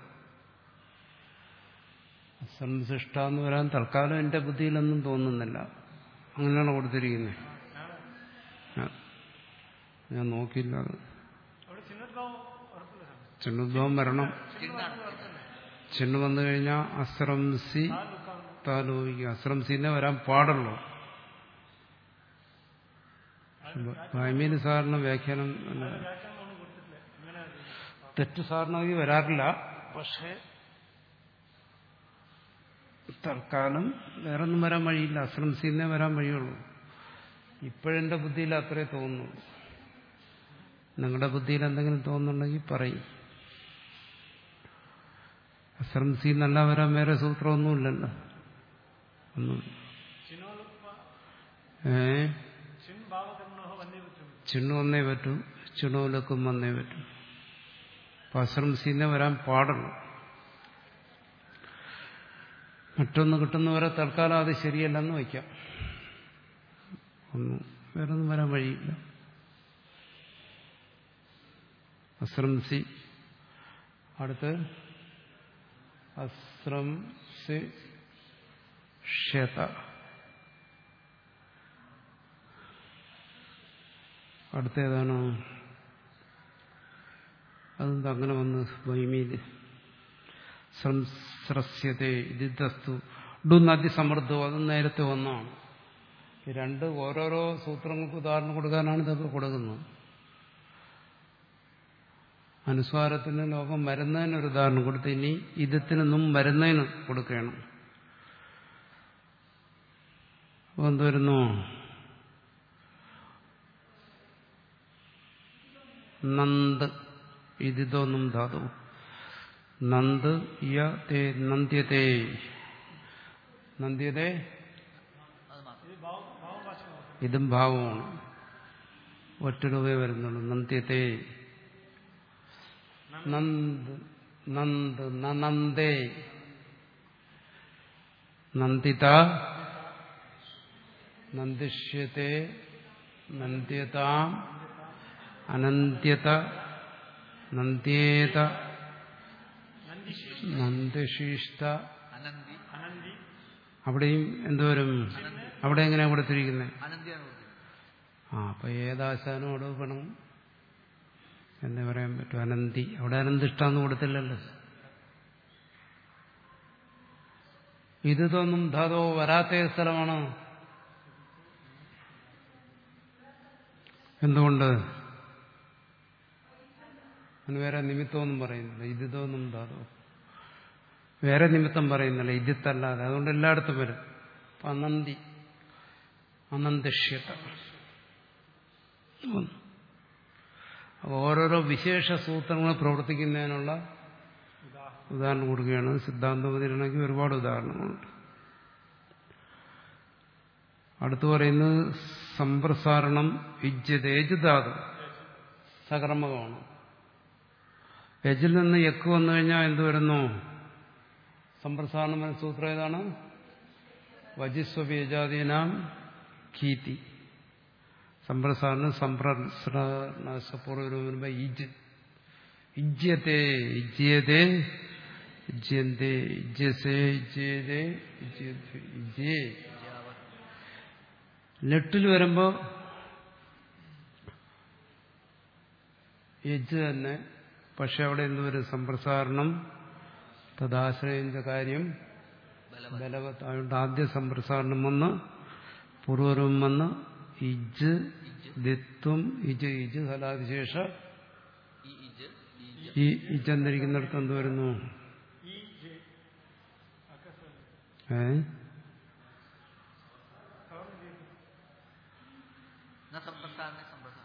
A: അസ്രംസിഷ്ട എന്ന് വരാൻ തൽക്കാലം എന്റെ ബുദ്ധിയിലൊന്നും തോന്നുന്നില്ല അങ്ങനെയാണ് കൊടുത്തിരിക്കുന്നത് ഞാൻ- ഞാൻ നോക്കിയില്ല അത്
C: അവിടെ ചിന്നദ്ഭാവം ഉറപ്പില്ല സ്വാമി
A: ചിണ്ണുദ്ഭവം വരണം
B: ചിന്നാണ്
A: ചിണ്ണു വന്നു കഴിഞ്ഞാൽ അസ്രംസി
C: ആ ലുക്കാണ്
A: താലോകിക്കുക അസ്രംസിന്നെ വരാൻ പാടുള്ളൂ ബൈമീന് സാറിന് വ്യാഖ്യാനം അല്ല.
C: വ്യാഖ്യാനം ഒന്നും കൊടുത്തിട്ടില്ല ഇങ്ങനെ
A: തെറ്റ് സാറിനായി വരാറില്ല പക്ഷേ തൽക്കാലം വേറൊന്നും വരാൻ വഴിയില്ല അസ്രംസിന്നേ വരാൻ വഴിയുള്ളൂ ഇപ്പോഴെന്റെ ബുദ്ധിയിൽ അത്രേ തോന്നുന്നു നിങ്ങളുടെ ബുദ്ധിയിൽ എന്തെങ്കിലും തോന്നുന്നുണ്ടെങ്കിൽ പറയും അസ്രംസി എന്നല്ല വരാൻ വേറെ സൂത്രമൊന്നുമില്ലല്ലോ ഒന്നും
C: ചിന്നോലുപ്പ
A: ഏ
C: ചിൻ ഭാവകർണോ വന്നേ പറ്റും
A: ചിണ്ണു വന്നേ പറ്റൂ ചിണുവിലക്കും വന്നേ പറ്റൂ അപ്പൊ അസ്രംസിന്നേ വരാൻ പാടുള്ളൂ മറ്റൊന്ന് കിട്ടുന്നവരെ തൽക്കാലം അത് ശരിയല്ലെന്ന് വയ്ക്കാം ഒന്നും വേറൊന്നും വരാൻ വഴിയില്ല അസ്രംസി അടുത്ത് അസ്രംസി ക്ഷത അടുത്ത ഏതാണ് അതെന്താ അങ്ങനെ വന്ന് വൈമീല് സംസ്രസ്യതേ ഇതിദസ്തു ഡുന്നതി സമൃദ്ധവും അത് നേരത്തെ ഒന്നാണ് ഈ രണ്ട് ഓരോരോ സൂത്രങ്ങൾക്ക് ഉദാഹരണം കൊടുക്കാനാണ് ഇതൊക്കെ കൊടുക്കുന്നത് അനുസ്വാരത്തിന് ലോകം വരുന്നതിന് ഒരു ഉദാഹരണം കൊടുത്ത് ഇനി ഇതത്തിനൊന്നും വരുന്നതിന് കൊടുക്കണം അപ്പൊ എന്ത് വരുന്നു നന്ദ് ഇതിതൊന്നും ധാതു നന്ദ് യ തേ നന്ദ്യതേ നന്ദ്യതേ
B: അത് മാത്രം
C: ഇത് ഭാവം ഭാവം ഭാഷ മാത്രം
A: ഇതും ഭാവമാണ് ഒറ്റ രൂപയെ വരുന്നുള്ളൂ നന്ദ്യതേ നന്ദ് നന്ദ് നന്ദേ നന്ദിത നന്ദിഷ്യത്തെ നന്ദ്യതാം അനന്ത്യത നന്ദ്യേത
C: നന്ദിശി
A: നന്ദശിഷ്ട
B: അനന്തി
C: അനന്തി
A: അവിടെയും എന്തോരും അവിടെ എങ്ങനെയാ കൊടുത്തിരിക്കുന്നത്
B: അനന്തിയാണ് കൊടുത്തിരിക്കുന്നത്
A: ആ അപ്പൊ ഏതാശാനും അവിടെ വേണം എന്ന് പറയാൻ പറ്റും അനന്തി അവിടെ അനന്തിഷ്ടാന്ന് കൊടുത്തില്ലല്ലോ ഇത് തോന്നും ധാതോ വരാത്ത ഏത് സ്ഥലമാണ് എന്തുകൊണ്ട് അതിന് വേറെ നിമിത്തമൊന്നും പറയുന്നില്ല ഇത് തോന്നും ധാതോ വേറെ നിമിത്തം പറയുന്നില്ല ഇതിത്തല്ലാതെ അതുകൊണ്ട് എല്ലായിടത്തും വരും അപ്പൊ അനന്തി അനന്തിഷ്യത ഒന്ന്. അപ്പൊ ഓരോരോ വിശേഷ സൂത്രങ്ങൾ പ്രവർത്തിക്കുന്നതിനുള്ള ഉദാഹരണം കൊടുക്കുകയാണ് സിദ്ധാന്തപതിരാണെങ്കിൽ ഒരുപാട് ഉദാഹരണങ്ങളുണ്ട് അടുത്തു പറയുന്നത് സമ്പ്രസാരണം യുജ്യതേജുധാതു സകർമ്മകമാണ് യജിൽ നിന്ന് യക്ക് വന്നു കഴിഞ്ഞാൽ എന്ത് വരുന്നു സമ്പ്രസാരണം എന്ന സൂത്രം ഏതാണ് വജിസ്വപേജാതീനാം കീതി സമ്പ്രസാരണം സമ്പ്രസപൂർവ്വം വരുമ്പോ ഇജ് ഇജ്യത്തെ ഇജ്യത്തെ ഇജ്യന്തെ ഇജ്യസേ ഇജ്യതേ ഇജ്യത്തെ ഇജ്യേ ലെട്ടിൽ വരുമ്പോ യജ് തന്നെ പക്ഷെ അവിടെ എന്തുവരും സമ്പ്രസാരണം തദാശ്രയിന്റെ കാര്യം ബലവത്ത് അതുകൊണ്ട് ആദ്യ സമ്പ്രസാരണം വന്ന് പൂർവരവും വന്ന് ഇജ് ദിത്വം ഇജ് ഇജ് ഫലാതിശേഷ
B: ഈ ഇജ് ഈ ഇജ്
A: ഈ ഇജെന്നിരിക്കുന്നിടത്ത് എന്ത് വരുന്നു
C: ഈ ജെ അക്കസ്വരം
A: ഏ
C: കവർ ചെയ്തു
B: എന്നാ സമ്പ്രസാരണ സമ്പ്രസാരണം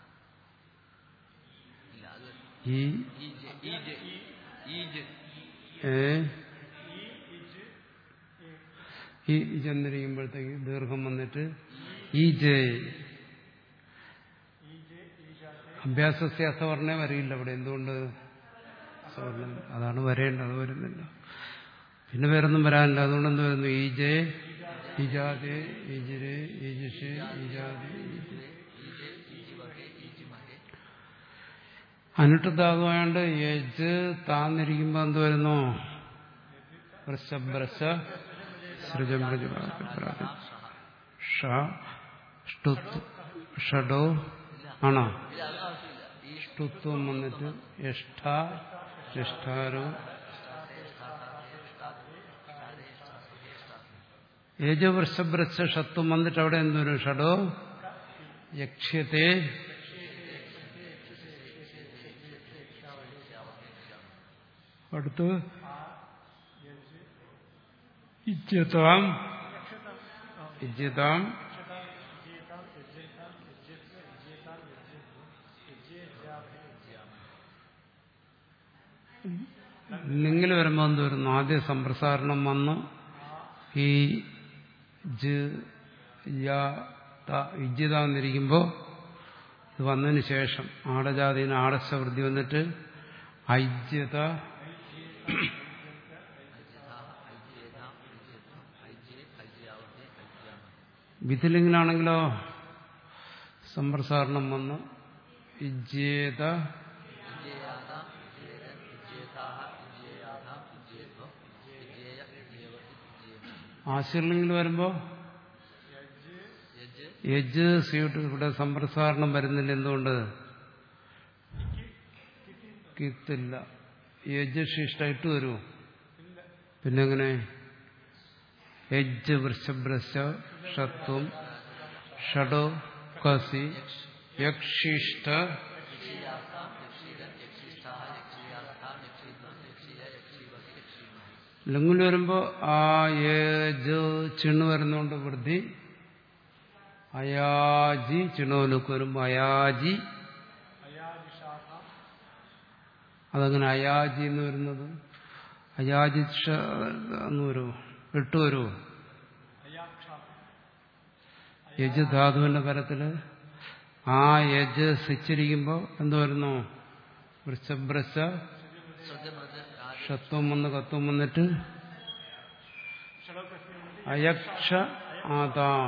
B: ഇല്ല അത്
A: ഈ
B: ഈ ജെ ഈ ജെ ഈ ജെ
A: ഏ
C: ഈ ഇജ്
A: ഈ ഇജെന്നിരിക്കുമ്പോഴത്തേക്ക് ദീർഘം വന്നിട്ട് ഈ ജെ
C: ഈ ജെ ഈ ജാതെ
A: അഭ്യാസസ്യ അസവർണേ വരില്ല അവിടെ എന്തുകൊണ്ട് സവർണം അതാണ് വരേണ്ടത് അത് വരുന്നില്ല പിന്നെ വേറൊന്നും വരാനില്ല അതുകൊണ്ട് എന്ത് വരുന്നു ഈ ജെ ഇജാതെ ഇജിരെ ഇജിഷെ ഇജാതി ഇജി.
B: ഈജെ ഈജിവഹെ ഈജിമഹെ
A: അനുട്ടതാകുവാണ്ട് യജ് താന്നിരിക്കുമ്പോ എന്ത് വരുന്നു വൃഷഭ്രശ സൃജം ഷ ഷ്ടുത്ത് ഷഡോ ആണോ
B: ഇല്ല അത് ആവശ്യമില്ല ഈ
A: ഷ്ടുത്വം വന്നിട്ട് യഷ്ഠ യഷ്ഠാരോ ഏജവൃഷഭ്രശ ഷത്വം വന്നിട്ട് അവിടെ എന്തൊരു ഷഡോ യക്ഷ്യത്തെ അടുത്ത് ഇജ്യതാം ഇജ്യതാം നിങ്ങൾ വരുമ്പോ എന്ത് വരുന്നു ആദ്യ സംപ്രസാരണം വന്ന് ഈ ജ് യ ത ഇജ്യത എന്നിരിക്കുമ്പോ ഇത് വന്നതിന് ശേഷം ആടജാതിന് ആടശവൃദ്ധി വന്നിട്ട് ഐജ്യത വിധിലിംഗിലാണെങ്കിലോ സംപ്രസാരണം വന്ന് ഇജ്യേത ആശീർലിംഗിൽ വരുമ്പോ യജ് സീട്ട് ഇവിടെ സംപ്രസാരണം വരുന്നില്ല എന്തുകൊണ്ട് കിത്തില്ല യജ് ശിഷ്ടായിട്ട് വരുമോ പിന്നെങ്ങനെ യജ് വൃഷഭ്രശ ഷത്വം ഷഡോ കസി യക്ഷിഷ്ട ലിംഗിൽ വരുമ്പോ ആ യജ് ചിണ്ണു വരുന്നോണ്ട് വൃദ്ധി അയാജി ചിണോനുക്ക് വരുമ്പോ അയാജി അതങ്ങനെ അയാജി എന്ന് വരുന്നത് അയാജി ക്ഷ എന്ന് വരുമോ ഇട്ട് വരുമോ യജ് ധാതുവിന്റെ പരത്തില് ആ യജ് സിച്ചിരിക്കുമ്പോ എന്ത് വരുന്നു വൃഷഭ്രശ ഷത്വം വന്ന് കത്വം വന്നിട്ട് അയക്ഷ ആതാം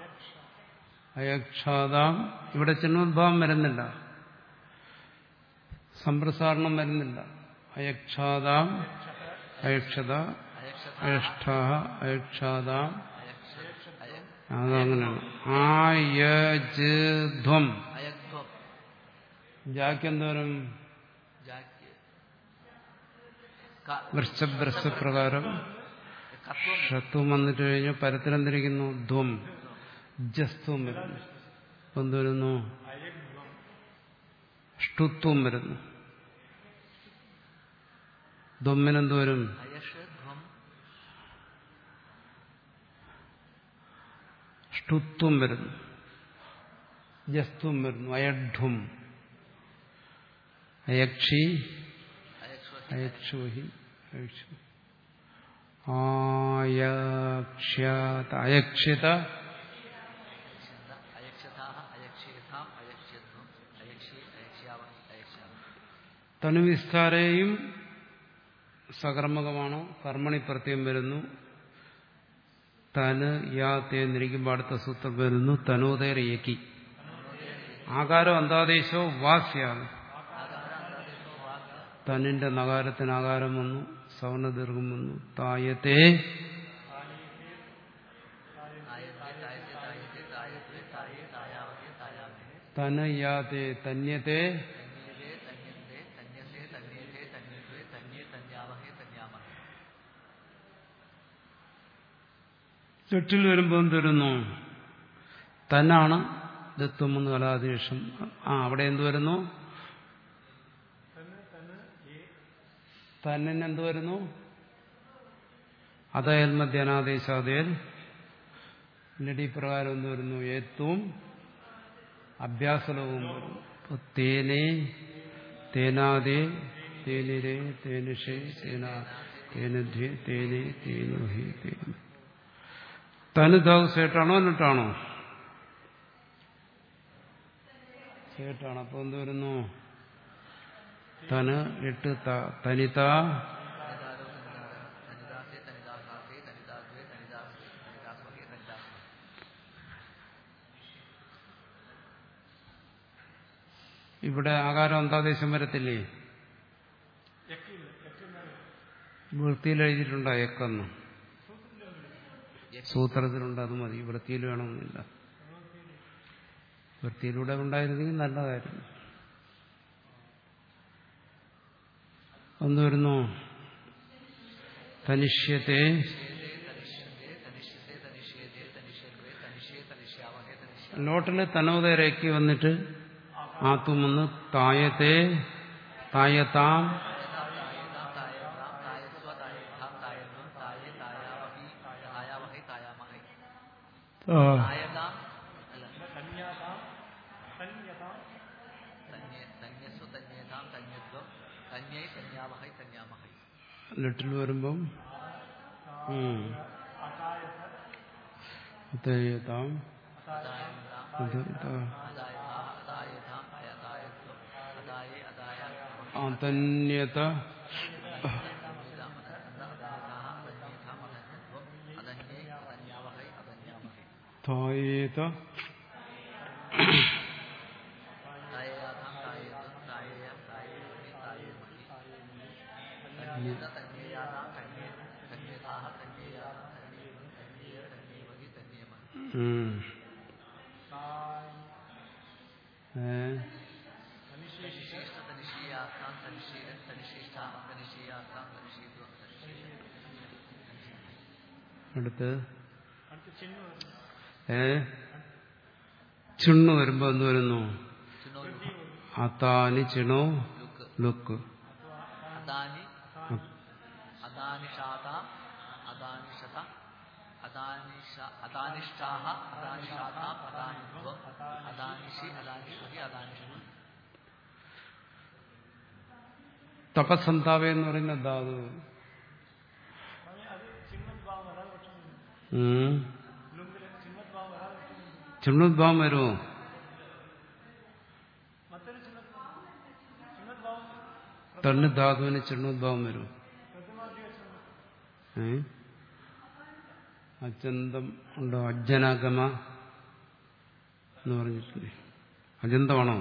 A: അയക്ഷാതാം ഇവിടെ ചിഹ്നോദ്ഭാവം വരുന്നില്ല സംപ്രസാരണം വരുന്നില്ല അയക്ഷാതാം അയക്ഷത അയഷ്ഠ അയക്ഷാതാം അതങ്ങനെയാണ് ആയജ്ധ്വം
B: അയഗ്ധ്വം
A: ജാക്ക് എന്തോരം
B: ജാക്ക്
A: വൃക്ഷഭ്രസപ്രകാരം
B: കത്വം
A: ഷത്വം വന്നിട്ട് കഴിഞ്ഞ് പരത്തിലെന്തിരിക്കുന്നു ധ്വം ജസ്ത്വം വരുന്നു അപ്പൊ എന്ത് വരുന്നു ഷ്ടുത്വം വരുന്നു ധ്വമ്മിനെന്ത് വരും
B: അയഷ് ധ്വം
A: ഷ്ടുത്വം വരുന്നു ജസ്ത്വം വരുന്നു അയഡ്വം അയക്ഷി
B: അയക്ഷ്വ
A: അയക്ഷോഹി അയക്ഷു ആയക്ഷ്യാത അയക്ഷിത
B: അയക്ഷതാഹ അയക്ഷേതാം അയക്ഷ്യധ്വം അയക്ഷേ അയക്ഷ്യാവ അയക്ഷ്യാവ
A: തനുവിസ്താരയും സകർമ്മകമാണ് കർമ്മണി പ്രത്യം വരുന്നു തന് യാ തേ എന്നിരിക്കുമ്പോൾ അടുത്ത സൂത്രം വരുന്നു തനോദയർ യക്കി ആകാരം അന്താദേശോ വാസ്യാണ് തന്നിന്റെ നകാരത്തിന് ആകാരം വന്നു സവർണദീർഘം വന്നു തായത്തെ തന യാതെ തന്യത്തെ
B: തന്യതേ തന്യന്തേ തന്യസേ തന്യേതേ തന്യത്വേ തന്യേ തന്യാവഹേ തന്യാമഹേ
A: ചുറ്റിൽ വരുമ്പോൾ എന്തുവരുന്നു തന്നാണ് ദത്വം എന്ന് കലാദേശം ആ അവിടെ എന്ത് വരുന്നു തന്നിന് എന്ത് വരുന്നു അതയൽ മധ്യാനാദേശാതേൽ ലഡി പ്രകാരം എന്ത് വരുന്നു ഏത്വം അഭ്യാസലവും വരുന്നു അപ്പൊ തേനേ തേനാദേ തേനിരേ തേനുഷേ തേനാ തേനുധ്യേ തേനേ തേനുഹി തേനു തനുധാവ് സേട്ടാണോ എന്നിട്ടാണോ സേട്ടാണ് അപ്പൊ എന്ത് വരുന്നു തന് ഇട്ട് ത- തനിത
B: തനിദാസേ തനിദാസാസേ തനിദാദ്വേ തനിദാസ് തനിദാസ്മഹേ
A: ഇവിടെ ആകാരം അന്താദേശം വരത്തില്ലേ
C: എക്കില്ല എക്കെന്നാണ്
A: വൃത്തിയിൽ എഴുതിയിട്ടുണ്ടോ എക്കെന്ന് സൂത്രത്തിലുണ്ട് അത് മതി വൃത്തിയിൽ വേണമെന്നില്ല വൃത്തിയിലൂടെ ഉണ്ടായിരുന്നെങ്കിൽ നല്ലതായിരുന്നു ഒന്ന് വരുന്നു തനിഷ്യത്തെ ലോട്ടില് തനോദരയ്ക്ക് വന്നിട്ട് ആത്തും വന്ന് തായത്തെ തായത്താം ആ,
B: തായതാം അല്ല
C: തന്യാതാം തന്യതാം
B: തന്യ തന്യസ്വ തന്യതാം തന്യത്വം തന്യൈ തന്യാവഹൈ തന്യാമഹൈ
A: ലിട്ടിൽ വരുമ്പം ഉം.
C: അതായത്
A: തായത്താം
B: അതായതാം
A: അത് ത-
B: അതായതാ അതായതാം അയതായത്വം അതായേ അതായ
A: അതന്യത
B: അതന്യൈ അതന്യാവഹൈ അതന്യാമഹൈ
A: തായേത
B: തായേയാഥാം തായേതം തായേയാം തായേമഹി തായേമഹി തന്യേത തന്യേയാഥാം തന്യേ തന്യേതാഹ തന്യേയാഥാം തന്യേമ തന്യേയ തന്യേമഹി തന്യേമഹി
A: ഉം. ഏ?
B: തനിശേഷ തനിശീയാഥാം തനിശീലൻ തനിശേഷ്ടാഹ തനിശീയാഥാം തനിശീത്വം തനിശീല
A: അടുത്ത്
C: അടുത്ത് ചിഹ്നം വരുന്നു
A: ഏ ചിണ്ണു വരുമ്പോ എന്ത് വരുന്നു
B: ചുനോ
A: അതാനി ചിണോ
B: ലുക്ക്
A: ലുക്ക്
B: അദാനി അദാനിഷാത അദാനിഷത അദാനിഷ അദാനിഷ്ഠാഹ അദാനിഷാതാം അദാനിത്വം അദാനിഷി അദാനിഷ്മഹി അദാനിഷ്മ
A: തപസന്താവ എന്ന് പറയുന്ന ധാതു
C: സ്വാമി അത് ചിന്മത് ഭാവം വരാതെ പറ്റുന്നു
A: ഉം.
C: ലുങ്കില് ചിന്മത് ഭാവം വരാതെ പറ്റുന്നു
A: ചിണ്ണുദ്ഭാവം വരുമോ
C: മറ്റൊരു ചിന്മത് ചിന്മത് ഭാവം
A: തന്നെ ധാതുവിന് ചിണ്ണുദ്ഭാവം വരും
C: പ്രഥമാദ്യ വെച്ചു
A: ഏ അജന്തം ഉണ്ടോ അജ്ജനാഗമ എന്ന് പറഞ്ഞിട്ടില്ലേ അജന്തമാണോ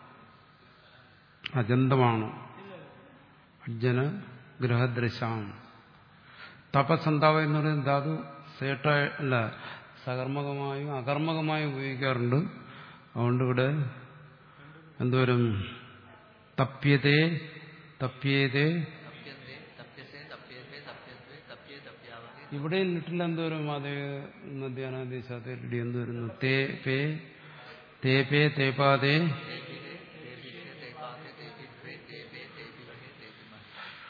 A: അജന്തമാണോ അജ്ജന ഗ്രഹദൃശാം തപസന്താവ എന്ന് പറയുന്ന ധാതു സേട്ട അല്ല സകർമ്മകമായും അകർമ്മകമായും ഉപയോഗിക്കാറുണ്ട് അതുകൊണ്ട് ഇവിടെ എന്തോരും തപ്യതേ തപ്യേതേ
B: തപ്യന്തേ തപ്യസേ തപ്യത്തെ തപ്യത്വേ തപ്യേ തപ്യാവഹി
A: ഇവിടെ ലിട്ടിൽ എന്തോരും അതേ നദ്യാനാദേശാത്തി എന്തോരുന്നു തേ പേ തേ പേ തേപാതേ
B: തേപിരേ തേപിഷേ തേപാതേ തേപിഭ്രേ തേപേ തേപിവഹേ തേപിമഹി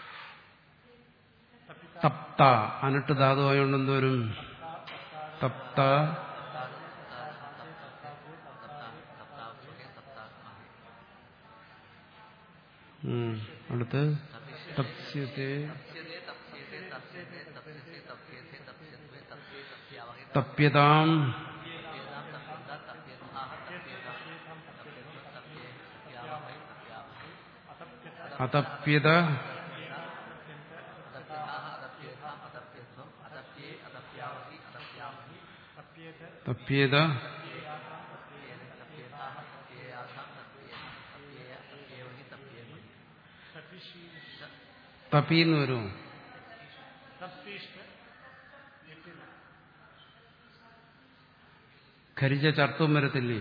A: തപ്ത അനട്ട് ധാതുവായോണ്ട് എന്തോരും തപ്ത
B: തപ്താവഹേ തപ്താത്മഹി
A: ഉം. അടുത്ത് തപ്സ്യത്തെ
B: തപ്സ്യതേ തപ്സ്യത്തെ തപ്സ്യത്തെ തപ്സ്യസേ തപ്സ്യത്തെ തപ്സ്യത്വേ തപ്സ്യേ തപ്യാവഹേ
A: തപ്യതാം
B: തപ്യേതാം തപ്യന്താ തപ്യത്ഹാഹ തപ്യേതാം തപ്യത്വം തപ്യേ തപ്യാവഹൈ തപ്യാവഹൈ
A: അതപ്യത
B: അതപ്യഥാഹ അതപ്യേതാം അതപ്യത്വം അതപ്യേ അതപ്യാവഹി അതപ്യാവഹി
C: തപ്യേത്
A: തപ്യേത
B: തപ്യേതാഹ തപ്യേയാഥാം തപ്യേ തപ്യേയ തപ്യേവഹി തപ്യേമഹി
C: തപിശീഷ
A: തപീന്ന് വരുമോ
C: തപ്തീഷ്ഠ എട്ടില്ല
A: ഖരിച്ച ചർത്തും വരത്തില്ലേ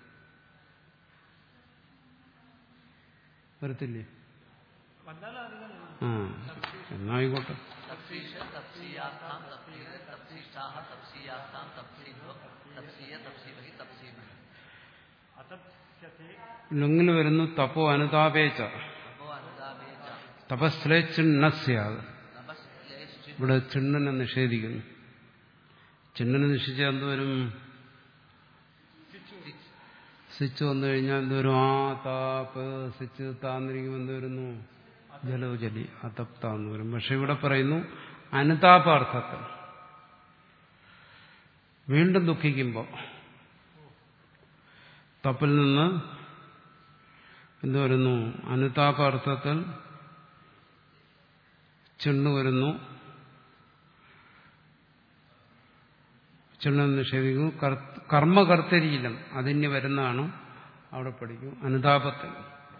A: വരത്തില്ലേ
C: വന്നാലും അധികം
A: ആ എന്നായിക്കോട്ടെ
B: തപ്സീഷ തപ്സീയാസ്ഥാം തപ്സീര തപ്സീഷ്ടാഹ തപ്സീയാസ്ഥാം തപ്സീത്വം തപ്സീയ തപ്സീമഹി തപ്സീമഹി
C: അതപ്സ്യത്തെ
A: ലുങ്ങിൽ വരുന്നു തപോ അനുതാപേച്ച
B: അപ്പോ അനുദാമേജ
A: തപസ്ലേച്ചിണ്ണസ്യാത്
B: നമസ്ലേശ്ചി
A: ഇവിടെ ചിണ്ണനെ നിഷേധിക്കുന്നു ചിണ്ണനെ നിഷേധിച്ചാൽ എന്തുവരും സ്വിച്ച് വന്നു കഴിഞ്ഞാൽ എന്തോരും ആ താപ്പ് സ്വിച്ച് താന്നിരിക്കുമ്പോൾ എന്തുവരുന്നു ജലോ ജലി അതപ്ത എന്ന് വരും പക്ഷെ ഇവിടെ പറയുന്നു അനുതാപാർത്ഥത്തിൽ വീണ്ടും ദുഃഖിക്കുമ്പോൾ തപ്പിൽ നിന്ന് എന്ത് വരുന്നു അനുതാപാർത്ഥത്തിൽ ചെണ്ണു വരുന്നു ചെണ്ണു നിഷേധിക്കുന്നു കർ- കർമ്മകർത്തരീലം അതിന് വരുന്നതാണ് അവിടെ പഠിക്കും അനുതാപത്തിൽ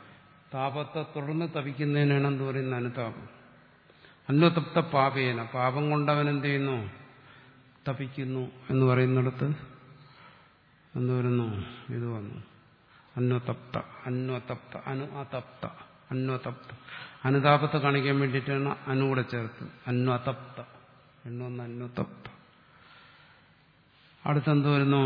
A: താപത്തെ തുടർന്ന് തപിക്കുന്നതിനാണ് എന്ത് പറയുന്ന അനുതാപം അന്വതപ്ത പാപേന പാപം കൊണ്ടവൻ എന്ത് ചെയ്യുന്നു തപിക്കുന്നു എന്ന് പറയുന്നിടത്ത് എന്ത് വരുന്നു ഇത് വന്നു അന്വതപ്ത അന്വതപ്ത അനു അതപ്ത അന്വതപ്ത അനുതാപത്തെ കാണിക്കാൻ വേണ്ടിയിട്ടാണ് അനുകൂടെ ചേർത്ത് അന്വതപ്ത എണ്ണൊന്ന് അന്വതപ്ത അടുത്തെന്ത് വരുന്നു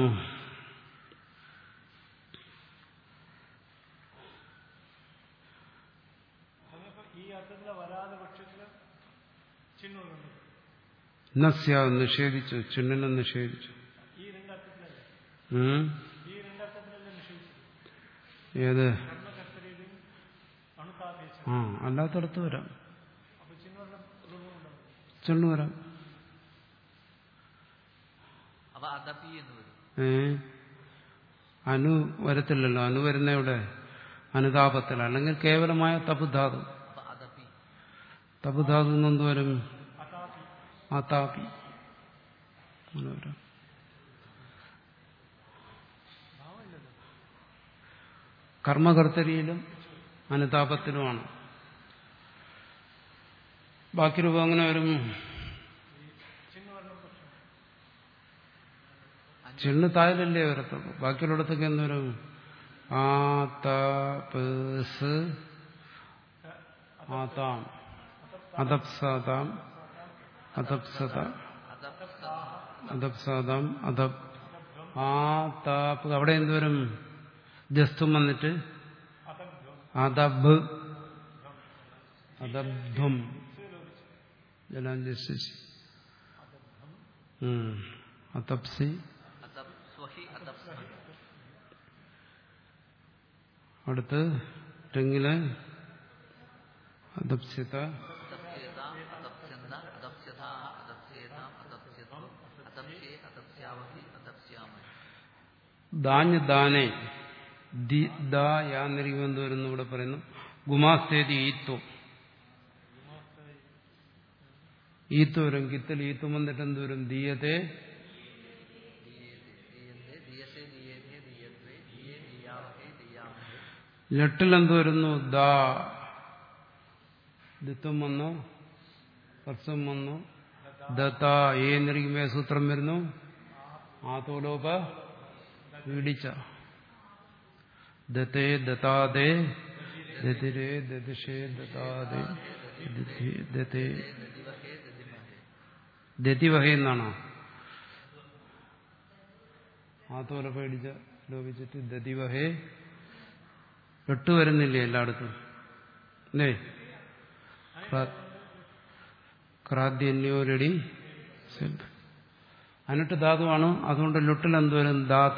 C: അതിപ്പോ ഈ അർത്ഥത്തില് വരാതെ പക്ഷത്തില് ചിഹ്നമുണ്ട്
A: നസ്യ നിഷേധിച്ചു ചുണ്ണിനെ നിഷേധിച്ചു
C: ഈ രണ്ടർത്ഥത്തിലല്ലേ
A: ഉം?
C: ഈ രണ്ടർത്ഥത്തിലല്ലേ നിഷേധിച്ചത്
A: ഏത്
C: കർമ്മകർത്തരിയുടെയും അണുതാപേക്ഷ
A: ആ അല്ലാത്തടത്ത് വരാം
C: അപ്പൊ ചിഹ്നമുള്ള രൂപമുണ്ടാവും
A: ചുണ്ണു വരാം
B: അവ അതപി എന്ന് വരും
A: ഏ അനു വരത്തില്ലല്ലോ അനു വരുന്ന ഇവിടെ അനുതാപത്തിൽ അല്ലെങ്കിൽ കേവലമായ തപുധാതു
B: അവ അതപി
A: തപുധാതു എന്നെന്ത് വരും
C: അതാപി
A: ആതാപി അങ്ങനെ വരാം
C: ഭാവമില്ലല്ലോ
A: കർമ്മകർത്തരിയിലും അനുതാപത്തിലുമാണ് ബാക്കി രൂപം അങ്ങനെ വരും
C: ചിഹ്നവർണ്ണം പക്ഷം
A: ചെണ്ണ് താഴലല്ലേ വരത്തുള്ളൂ ബാക്കിയുള്ളിടത്തൊക്കെ എന്ത് വരും ആ തപസ് ആതാം അദപ്സാതാം അദപ്സത അദപ്സാതാം അദപ് ആ താപ് അവിടെ എന്തുവരും ജസ്തും വന്നിട്ട് അതബ് അതബ്ധം ജലാഞ്ജസ്യ അതപ്സി
B: അതപ് സ്വഹി അതപ് സ്വഹി
A: അടുത്ത് തെങ്ങില് അതപ്സ്യത
B: അതപ്സ്യേതാം അതപ്സ്യന്ത അതപ്സ്യതാഹ അതപ്സ്യേതാം അതപ്സ്യത്വം അതപ്സ്യേ അതപ്സ്യാവഹി അതപ്സ്യാമഹി
A: ദാഞ്ഞ് ദാനെ ദി ദാ യാന്നിരിക്കും എന്ന് വരുന്നു ഇവിടെ പറയുന്നു ഗുമാസ്തേതി ഈത്വം ഈത്വ വരും കിത്തിൽ ഈത്വം വന്നിട്ട് എന്ത് വരും ദീയത്തെ
B: ദീയന്തേ ദീയസേ ദീയേതേ ദീയത്വേ ദീയേ ദീയാവഹേ ദീയാമഹേ
A: ലട്ടിൽ എന്ത് വരുന്നു ദാ ദിത്വം വന്നു ഹർസം വന്നു ദത്ത ഏ എന്നിരിക്കുമ്പോ സൂത്രം വരുന്നു ആതോലോപ വീടിച്ച ദത്തേ ദത്താദേ ദതിരേ ദതിഷേ ദത്താദേ ദതി- ദത്തേ
B: ദദിവഹേ ദദിമഹേ
A: ദതിവഹ എന്നാണോ ആത്തോല പേടിച്ച ലോപിച്ചിട്ട് ദതിവഹേ എട്ട് വരുന്നില്ലേ എല്ലായിടത്തും അല്ലേ ക്രാദ്യന്യോരടി അനിട്ട് ധാതുവാണ് അതുകൊണ്ട് ലുട്ടിൽ എന്ത് വരും ദാത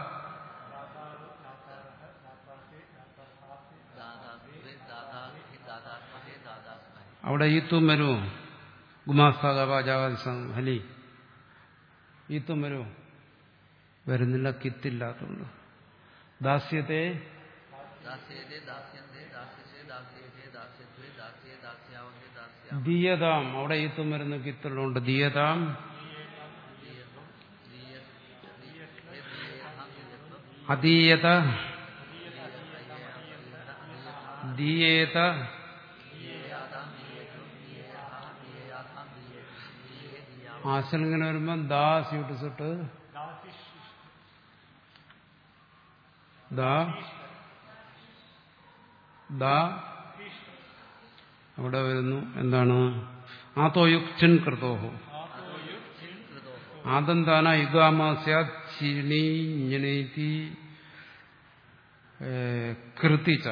B: ദാദാസ്വേ ദാദാഹി ദാദാസ്മഹേ ദാദാസ്മഹേ
A: അവിടെ ഈത്തും വരുമോ ഗുമാസ്താകാജാവാദി ഹലി ഈത്തും വരുമോ വരുന്നില്ല കിത്തില്ലാത്തുണ്ട് ദാസ്യത്തെ
B: ദാസ്യേതേ ദാസ്യന്തേ ദാസ്യസേ ദാസ്യേഹേ ദാസ്യത്വേ ദാസ്യേ ദാസ്യാവഹേ ദാസ്യാ
A: ദീയതാം അവിടെ ഈത്തും വരുന്ന കിത്തുള്ളതുകൊണ്ട് ദീയതാം അതീയത ദീയേത ആശൽ ഇങ്ങനെ വരുമ്പോ ദാസ് യൂട്ട് സുട്ട് ദാ ദാ അവിടെ വരുന്നു എന്താണ് ആതോയുക്ചൻ കൃതോഹോ ആദന്താന യുഗാമാസ്യാണി ഞണീതി കൃതിച്ച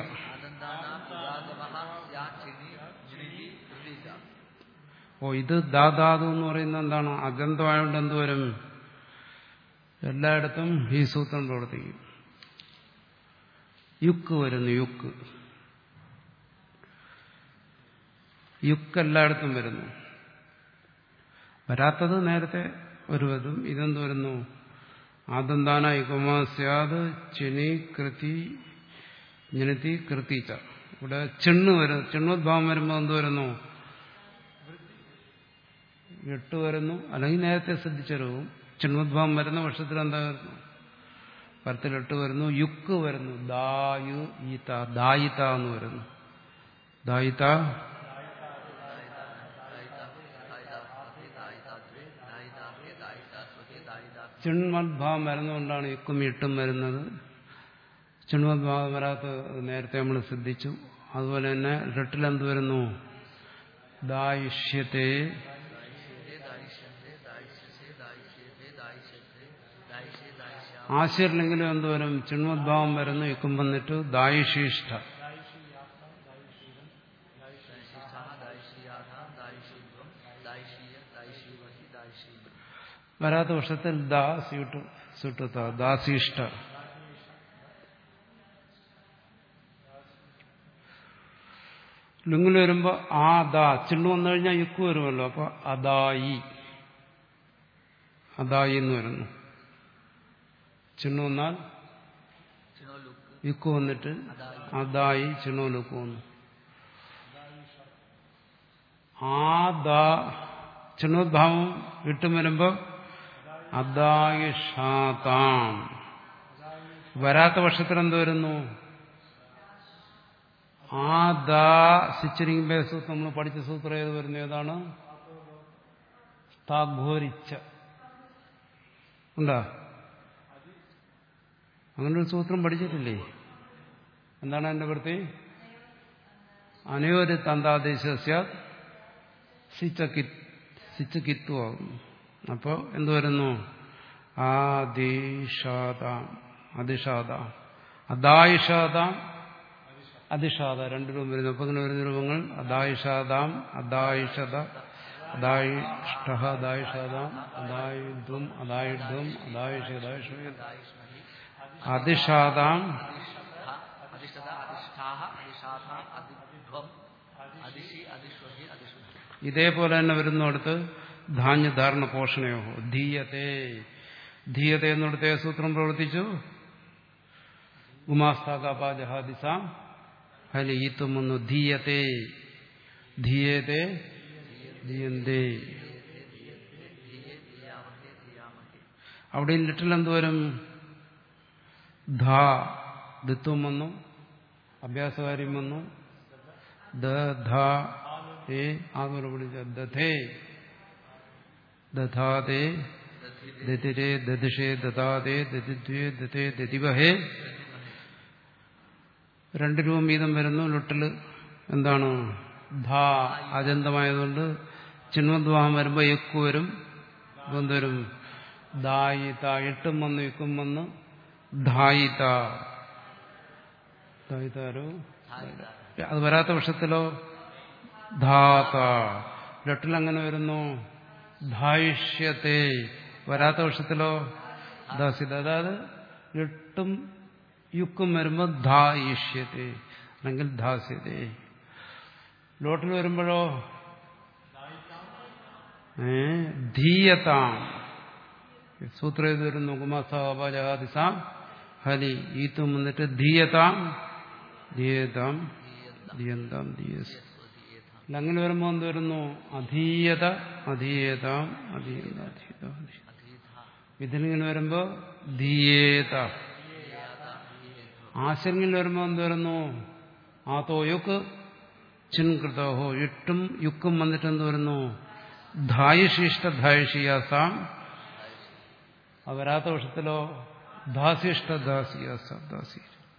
A: ഓ ഇത് ദാദാതു എന്ന് പറയുന്നത് എന്താണ് അഗന്ധമായോണ്ട് എന്തുവരും എല്ലായിടത്തും ഈ സൂത്രം പ്രവർത്തിക്കും യുക്ക് വരുന്നു യുക്ക് യുക്ക് എല്ലായിടത്തും വരുന്നു വരാത്തത് നേരത്തെ വരുവതും ഇതെന്ത് വരുന്നു ആദന്താന യുഗമാസ്യാത് ചിനി കൃതി ജനതി കൃതിച്ച ഇവിടെ ചെണ്ണ് വരും ചെണ്ണോദ്ഭാവം വരുമ്പോൾ എന്ത് വരുന്നു എട്ട് വരുന്നു അല്ലെങ്കിൽ നേരത്തെ ശ്രദ്ധിച്ചറിവും ചെണ്ണോദ്ഭാവം വരുന്ന വർഷത്തിൽ എന്താ വരുന്നു പരത്തിലിട്ട് വരുന്നു യുക്ക് വരുന്നു ദായു ഈത ദായിത എന്ന് വരുന്നു ദായിത ചിൺമദ്ഭാവം വരുന്നതുകൊണ്ടാണ് യുക്കും ഇട്ടും വരുന്നത് ചിൺമദ്ഭാവം വരാത്ത നേരത്തെ നമ്മൾ ശ്രദ്ധിച്ചു അതുപോലെ തന്നെ രട്ടിലെന്ത് വരുന്നു ദായുഷ്യത്തെ ആശയറിലെങ്കിലും എന്ത് വരും ചിൺമദ്ഭാവം വരുന്നു യുക്കും വന്നിട്ട് ദായുശിഷ്ട വരാത്ത വർഷത്തിൽ ദാ സ്യൂട്ട് സുട്ടുത്ത ദാസിഷ്ട ലുങ്ങിൽ വരുമ്പോ ആ ദാ ചിണ്ണു വന്നു കഴിഞ്ഞാൽ യുക്ക് വരുമല്ലോ അപ്പൊ അദായി അദായി എന്ന് വരുന്നു ചിണ്ണു വന്നാൽ യുക്ക് വന്നിട്ട് അദായി ചിണ്ണു ലുക്ക് വന്നു ആ ദാ ചിണ്ണോദ്ഭാവം വിട്ടും വരുമ്പോ അദായിഷാതാം വരാത്ത വർഷത്തിൽ എന്ത് വരുന്നു ആ ദാ സിച്ചരിങ് സൂത്രം നമ്മൾ പഠിച്ച സൂത്രം ഏത് വരുന്നു ഏതാണ് സ്ഥാഘോരിച്ച ഉണ്ടാ അങ്ങനെ ഒരു സൂത്രം പഠിച്ചിട്ടില്ലേ എന്താണ് എന്റെ വൃത്തി അനയോര് തന്താദേശ സിച്ചക്കിത്വമാകുന്നു അപ്പോൾ എന്തു വരുന്നു ആദിഷാദാം അതിഷാദാം അദായിഷാദാം അതിഷാദ രണ്ടു രൂപം വരുന്നു അപ്പൊ ഇങ്ങനെ വരുന്ന രൂപങ്ങൾ അദായിഷാദാം അദായിഷത അദായിഷ്ട അദായിഷാദാം അദായുദ്ധം അദായുദ്ധം അദായിഷ അതിഷാദാം
B: അധിഷ്ഠത അധിഷ്ഠാഹ അധിഷാഥ അധിധ്വം അധിഷി അധിശ്വഹി അധിശുദ്ധി
A: ഇതേപോലെ തന്നെ വരുന്നിടത്ത് ധാന്യധാരണ പോഷണയോ ധീയത്തെ ധീയത്തെ എന്നിടത്തെ സൂത്രം പ്രവർത്തിച്ചു ഗുമാസ്താകാപാജഹാദിസാം ഹലി ഈത്തും വന്നു ധീയത്തെ ധീയത്തെ ധീയന്തേ അവിടെ ലിറ്റിൽ എന്ത് വരും ധാ ദിത്വം വന്നു അഭ്യാസകാര്യം വന്നു ദ ധ ഏ ആകുല പിടിച്ച ദധേ ദധാതേ ദതിരേ ദദിഷേ ദതാതേ ദതിദ്വേ ദതേ ദതിവഹേ രണ്ട് രൂപം വീതം വരുന്നു ലുട്ടില് എന്താണ് ധാ അജന്തമായതുകൊണ്ട് ചിന്മദ്വാഹം വരുമ്പോ യക്കു വരും എന്ത് വരും ദായിത എട്ടും വന്ന് യുക്കും വന്ന് ധായിത ധായിതാരോ അത് വരാത്ത പക്ഷത്തിലോ ധാത ലട്ടിൽ അങ്ങനെ വരുന്നു ധായിഷ്യത്തെ വരാത്ത പക്ഷത്തിലോ ദാസിത അതായത് എട്ടും യുക്കും വരുമ്പോൾ ധായിഷ്യത്തെ അല്ലെങ്കിൽ ധാസ്യത്തെ ലോട്ടിൽ വരുമ്പോഴോ ഏ ധീയതാം സൂത്രം ഏത് വരുന്നു കുമാസാപാജാതിസാം ഹലി ഈത്തും വന്നിട്ട് ധീയതാം ധീയതാം ധീയന്താം ധീയസ് അല്ല അങ്ങനെ വരുമ്പോൾ എന്ത് വരുന്നു അധീയത അധീയതാം അധീയത അധീയത ഇതിലിങ്ങനെ വരുമ്പോ ധീയേത ആശങ്കിൽ വരുമ്പോ എന്ത് വരുന്നു ആത്തോ യുക്ക് ചിൻകൃതോഹോ ഇട്ടും യുക്കും വന്നിട്ട് എന്ത് വരുന്നു ധായുശിഷ്ട ധായുഷിയാസാം വരാത്ത വർഷത്തിലോ ദാസിഷ്ട ദാസിയാസാം ദാസി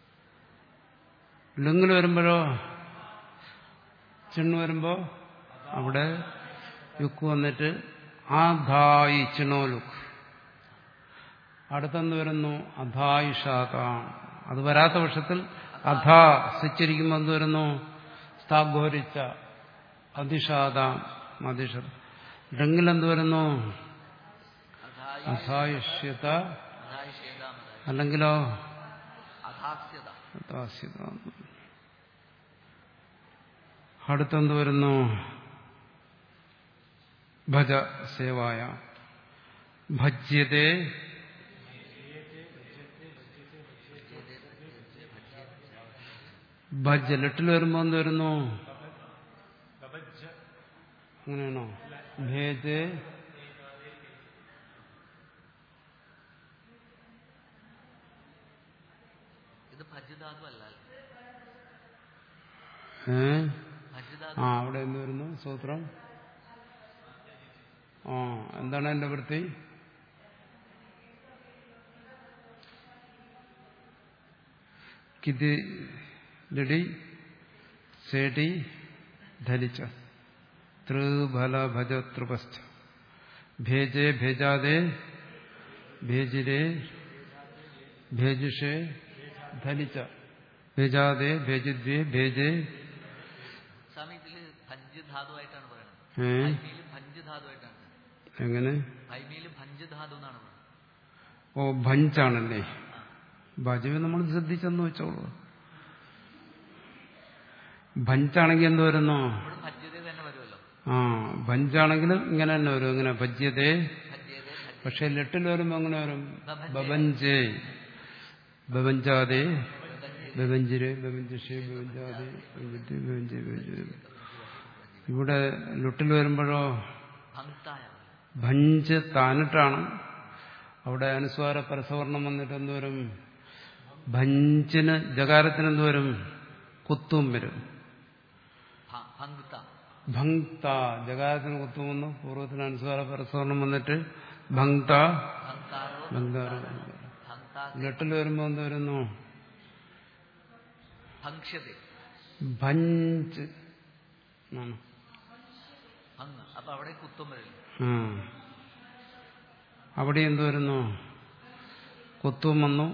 A: ലിംഗിൽ വരുമ്പോഴോ ചിണ്ണു വരുമ്പോ അവിടെ യുക്ക് വന്നിട്ട് ആ ധായി ചിണോ ലുക്ക് അടുത്തെന്ന് വരുന്നു അധായിഷാതാം അത് വരാത്ത പക്ഷത്തിൽ അധാ സ്വിച്ചിരിക്കുമ്പോൾ എന്ത് വരുന്നു സ്ഥാഘോരിച്ച അതിഷാദാം അതിഷ ഡെങ്കിലെന്ത് വരുന്നു അധായുഷ്യത
B: അധായിഷേതാമതായി
A: അല്ലെങ്കിലോ
B: അധാസ്യത
A: അധാസ്യത അടുത്തെന്ത് വരുന്നു ഭജ സേവായ ഭജ്യതേ ഭജ ലിട്ടിൽ വരുമ്പോ എന്ത് വരുന്നു അങ്ങനെയാണോ ഭേജ്
B: ഭജ്യധാതു അല്ല അല്ലേ?
A: ഏ
B: ഭജ്യധാതു
A: ആ അവിടെ എന്ത് വരുന്നു സൂത്രം ആ എന്താണ് എന്റെ വൃത്തി കിതി ലഡി സേടി ധരിച്ച തൃഫല ഭജ തൃപസ്ഥ ഭേജേ ഭേജാതെ ഭേജിരേ ഭേജിഷേ ധലിച്ച ഭേജാതെ ഭേജിദ്വേ ഭേജേ
B: സ്വാമി ഇതില് ഭഞ്ജധാതുവായിട്ടാണ് പറയുന്നത്
A: ഏ
B: ഭൈമിയില് ഭഞ്ജധാതുവായിട്ടാണ്
A: എങ്ങനെ
B: ഭൈമിയില് ഭഞ്ജധാതു എന്നാണ് പറയുന്നത്
A: ഓ ഭഞ്ചാണല്ലേ ഭജവ് നമ്മൾ ശ്രദ്ധിച്ചെന്ന് വെച്ചോളൂ ഭഞ്ചാണെങ്കിൽ എന്ത് വരുന്നു
B: ഇവിടെ ഭജ്യത തന്നെ വരുമല്ലോ
A: ആ ഭഞ്ചാണെങ്കിൽ ഇങ്ങനെ തന്നെ വരും ഇങ്ങനെ ഭജ്യതേ
B: ഭജ്യത
A: പക്ഷെ ലെട്ടിൽ വരുമ്പോ എങ്ങനെ വരും ബബഞ്ചേ ബബഞ്ചാതെ ബബഞ്ചിരെ ബബഞ്ചിഷേ ബബഞ്ചാതെ ബബഞ്ച് ബബഞ്ചേ ബബഞ്ചേ ഇവിടെ ലുട്ടിൽ വരുമ്പോഴോ
B: ഭക്തായ
A: ഭഞ്ച് താനിട്ടാണ് അവിടെ അനുസ്വാര പരസവർണം വന്നിട്ട് എന്തുവരും ഭഞ്ചിന് ജകാരത്തിന് എന്തുവരും കുത്തും വരും
B: ഭക്ത
A: ഭങ്ത ജകാരത്തിന് കുത്തും വന്നു പൂർവ്വത്തിന് അനുസ്വാര പരസവർണം വന്നിട്ട് ഭങ്ത
B: ഭക്താരോ
A: ഭങ്കാര
B: ഭക്താ
A: ലെട്ടിൽ വരുമ്പോ എന്ത് വരുന്നു
B: ഭക്ഷ്യത
A: ഭഞ്ച് ആണ്
B: ഭങ് അപ്പൊ അവിടെ കുത്തും വരില്ല
A: ആ. അവിടെ എന്ത് വരുന്നു കുത്തും വന്നു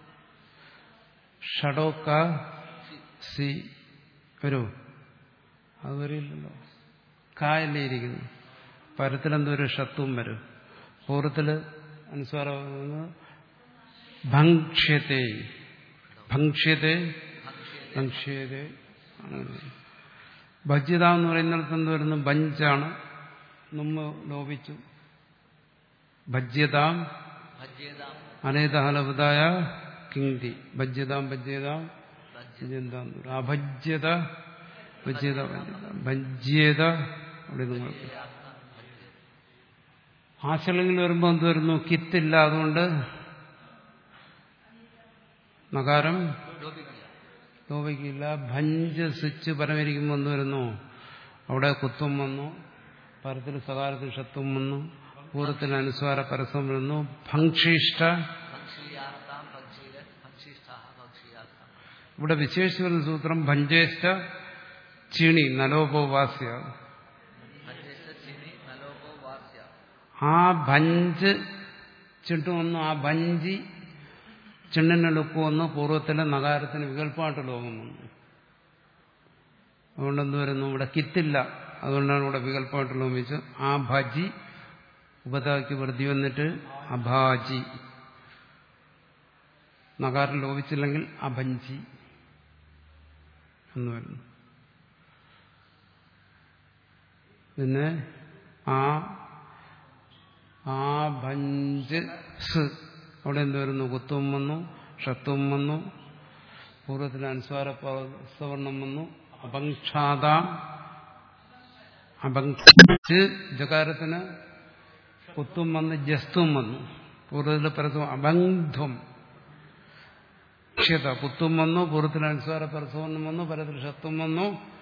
A: ഷഡോക്ക സി വരൂ അത് വരില്ലല്ലോ കായല്ലേ ഇരിക്കുന്നു പരത്തിലെന്തോരു ഷത്വം വരും പൂർവ്വത്തില് അനുസ്വാരം ഭങ്ക്ഷ്യത്തെ ഭങ്ക്ഷ്യത്തെ ഭക്ഷ്യത്തെ അങ്ങനെ ഭജ്യത എന്ന് പറയുന്നിടത്ത് എന്ത് വരുന്നു ബഞ്ചാണ് നമ്മ ലോപിച്ചു ഭജ്യതാം
B: ഭജ്യേതാം
A: അനേതഹലവതായ കിങ്തി ഭജ്യതാം ഭജ്യതാം
B: ഭജ്യ
A: ഭജ്യതാം എന്ന് പറയും. അഭജ്യത ഭജ്യത ഭജ്യത ഭജ്യത അവിടെ നിങ്ങൾ ആശലങ്ങളിൽ വരുമ്പോൾ എന്ത് വരുന്നു കിത്തില്ല അതുകൊണ്ട് നകാരം
B: ലോപിക്കില്ല
A: ലോപിക്കില്ല ഭഞ്ച് സ്വിച്ച് പരമരിക്കുമ്പോൾ എന്ത് വരുന്നു അവിടെ കുത്തും വന്നു പരത്തിൽ സകാരത്തിൽ ഷത്വം വന്നു പൂർവ്വത്തിൽ അനുസ്വാര പരസ്യം വരുന്നു ഭംക്ഷിഷ്ട
B: ഭക്ഷിയാസ്താം ഭക്ഷിയില ഭക്ഷിഷ്ഠ ഭക്ഷിയാസ്താം
A: ഇവിടെ വിശേഷിച്ച് വരുന്ന സൂത്രം ഭഞ്ചേഷ്ട ചിണി നലോപവാസ്യ
B: ഭജ്യേഷ്ട ചിനി നലോകോ വാസ്യ
A: ആ ഭഞ്ച് ചിട്ടു വന്നു ആ ഭഞ്ചി ചിണ്ണിന് ലുക്ക് വന്നു പൂർവ്വത്തിലെ നഗാരത്തിന് വികല്പമായിട്ട് ലോകം വന്നു അതുകൊണ്ട് എന്ത് വരുന്നു ഇവിടെ കിത്തില്ല അതുകൊണ്ടാണ് ഇവിടെ വികല്പമായിട്ട് ലോപിച്ച് ആ ഭജി ഉപതാക്കി വൃദ്ധി വന്നിട്ട് അഭാജി നഗാരം ലോപിച്ചില്ലെങ്കിൽ അഭഞ്ചി എന്ന് വരുന്നു പിന്നെ ആ ആ ഭഞ്ച് സ് അവിടെ എന്ത് വരുന്നു കുത്തും വന്നു ഷത്വം വന്നു പൂർവ്വത്തിൽ അനുസ്വാര സവർണം വന്നു അപങ്ക്ഷാതാം അപങ്ക്ഷ ജകാരത്തിന് കുത്തും വന്ന് ജസ്തും വന്നു പൂർവ്വത്തിൽ പരസ്യം അബങ്ധ്വം ക്ഷത കുത്തും വന്നു പൂർവ്വത്തിൽ അനുസ്വാര പരസ്യം വന്നു പരത്തിൽ ഷത്വം വന്നു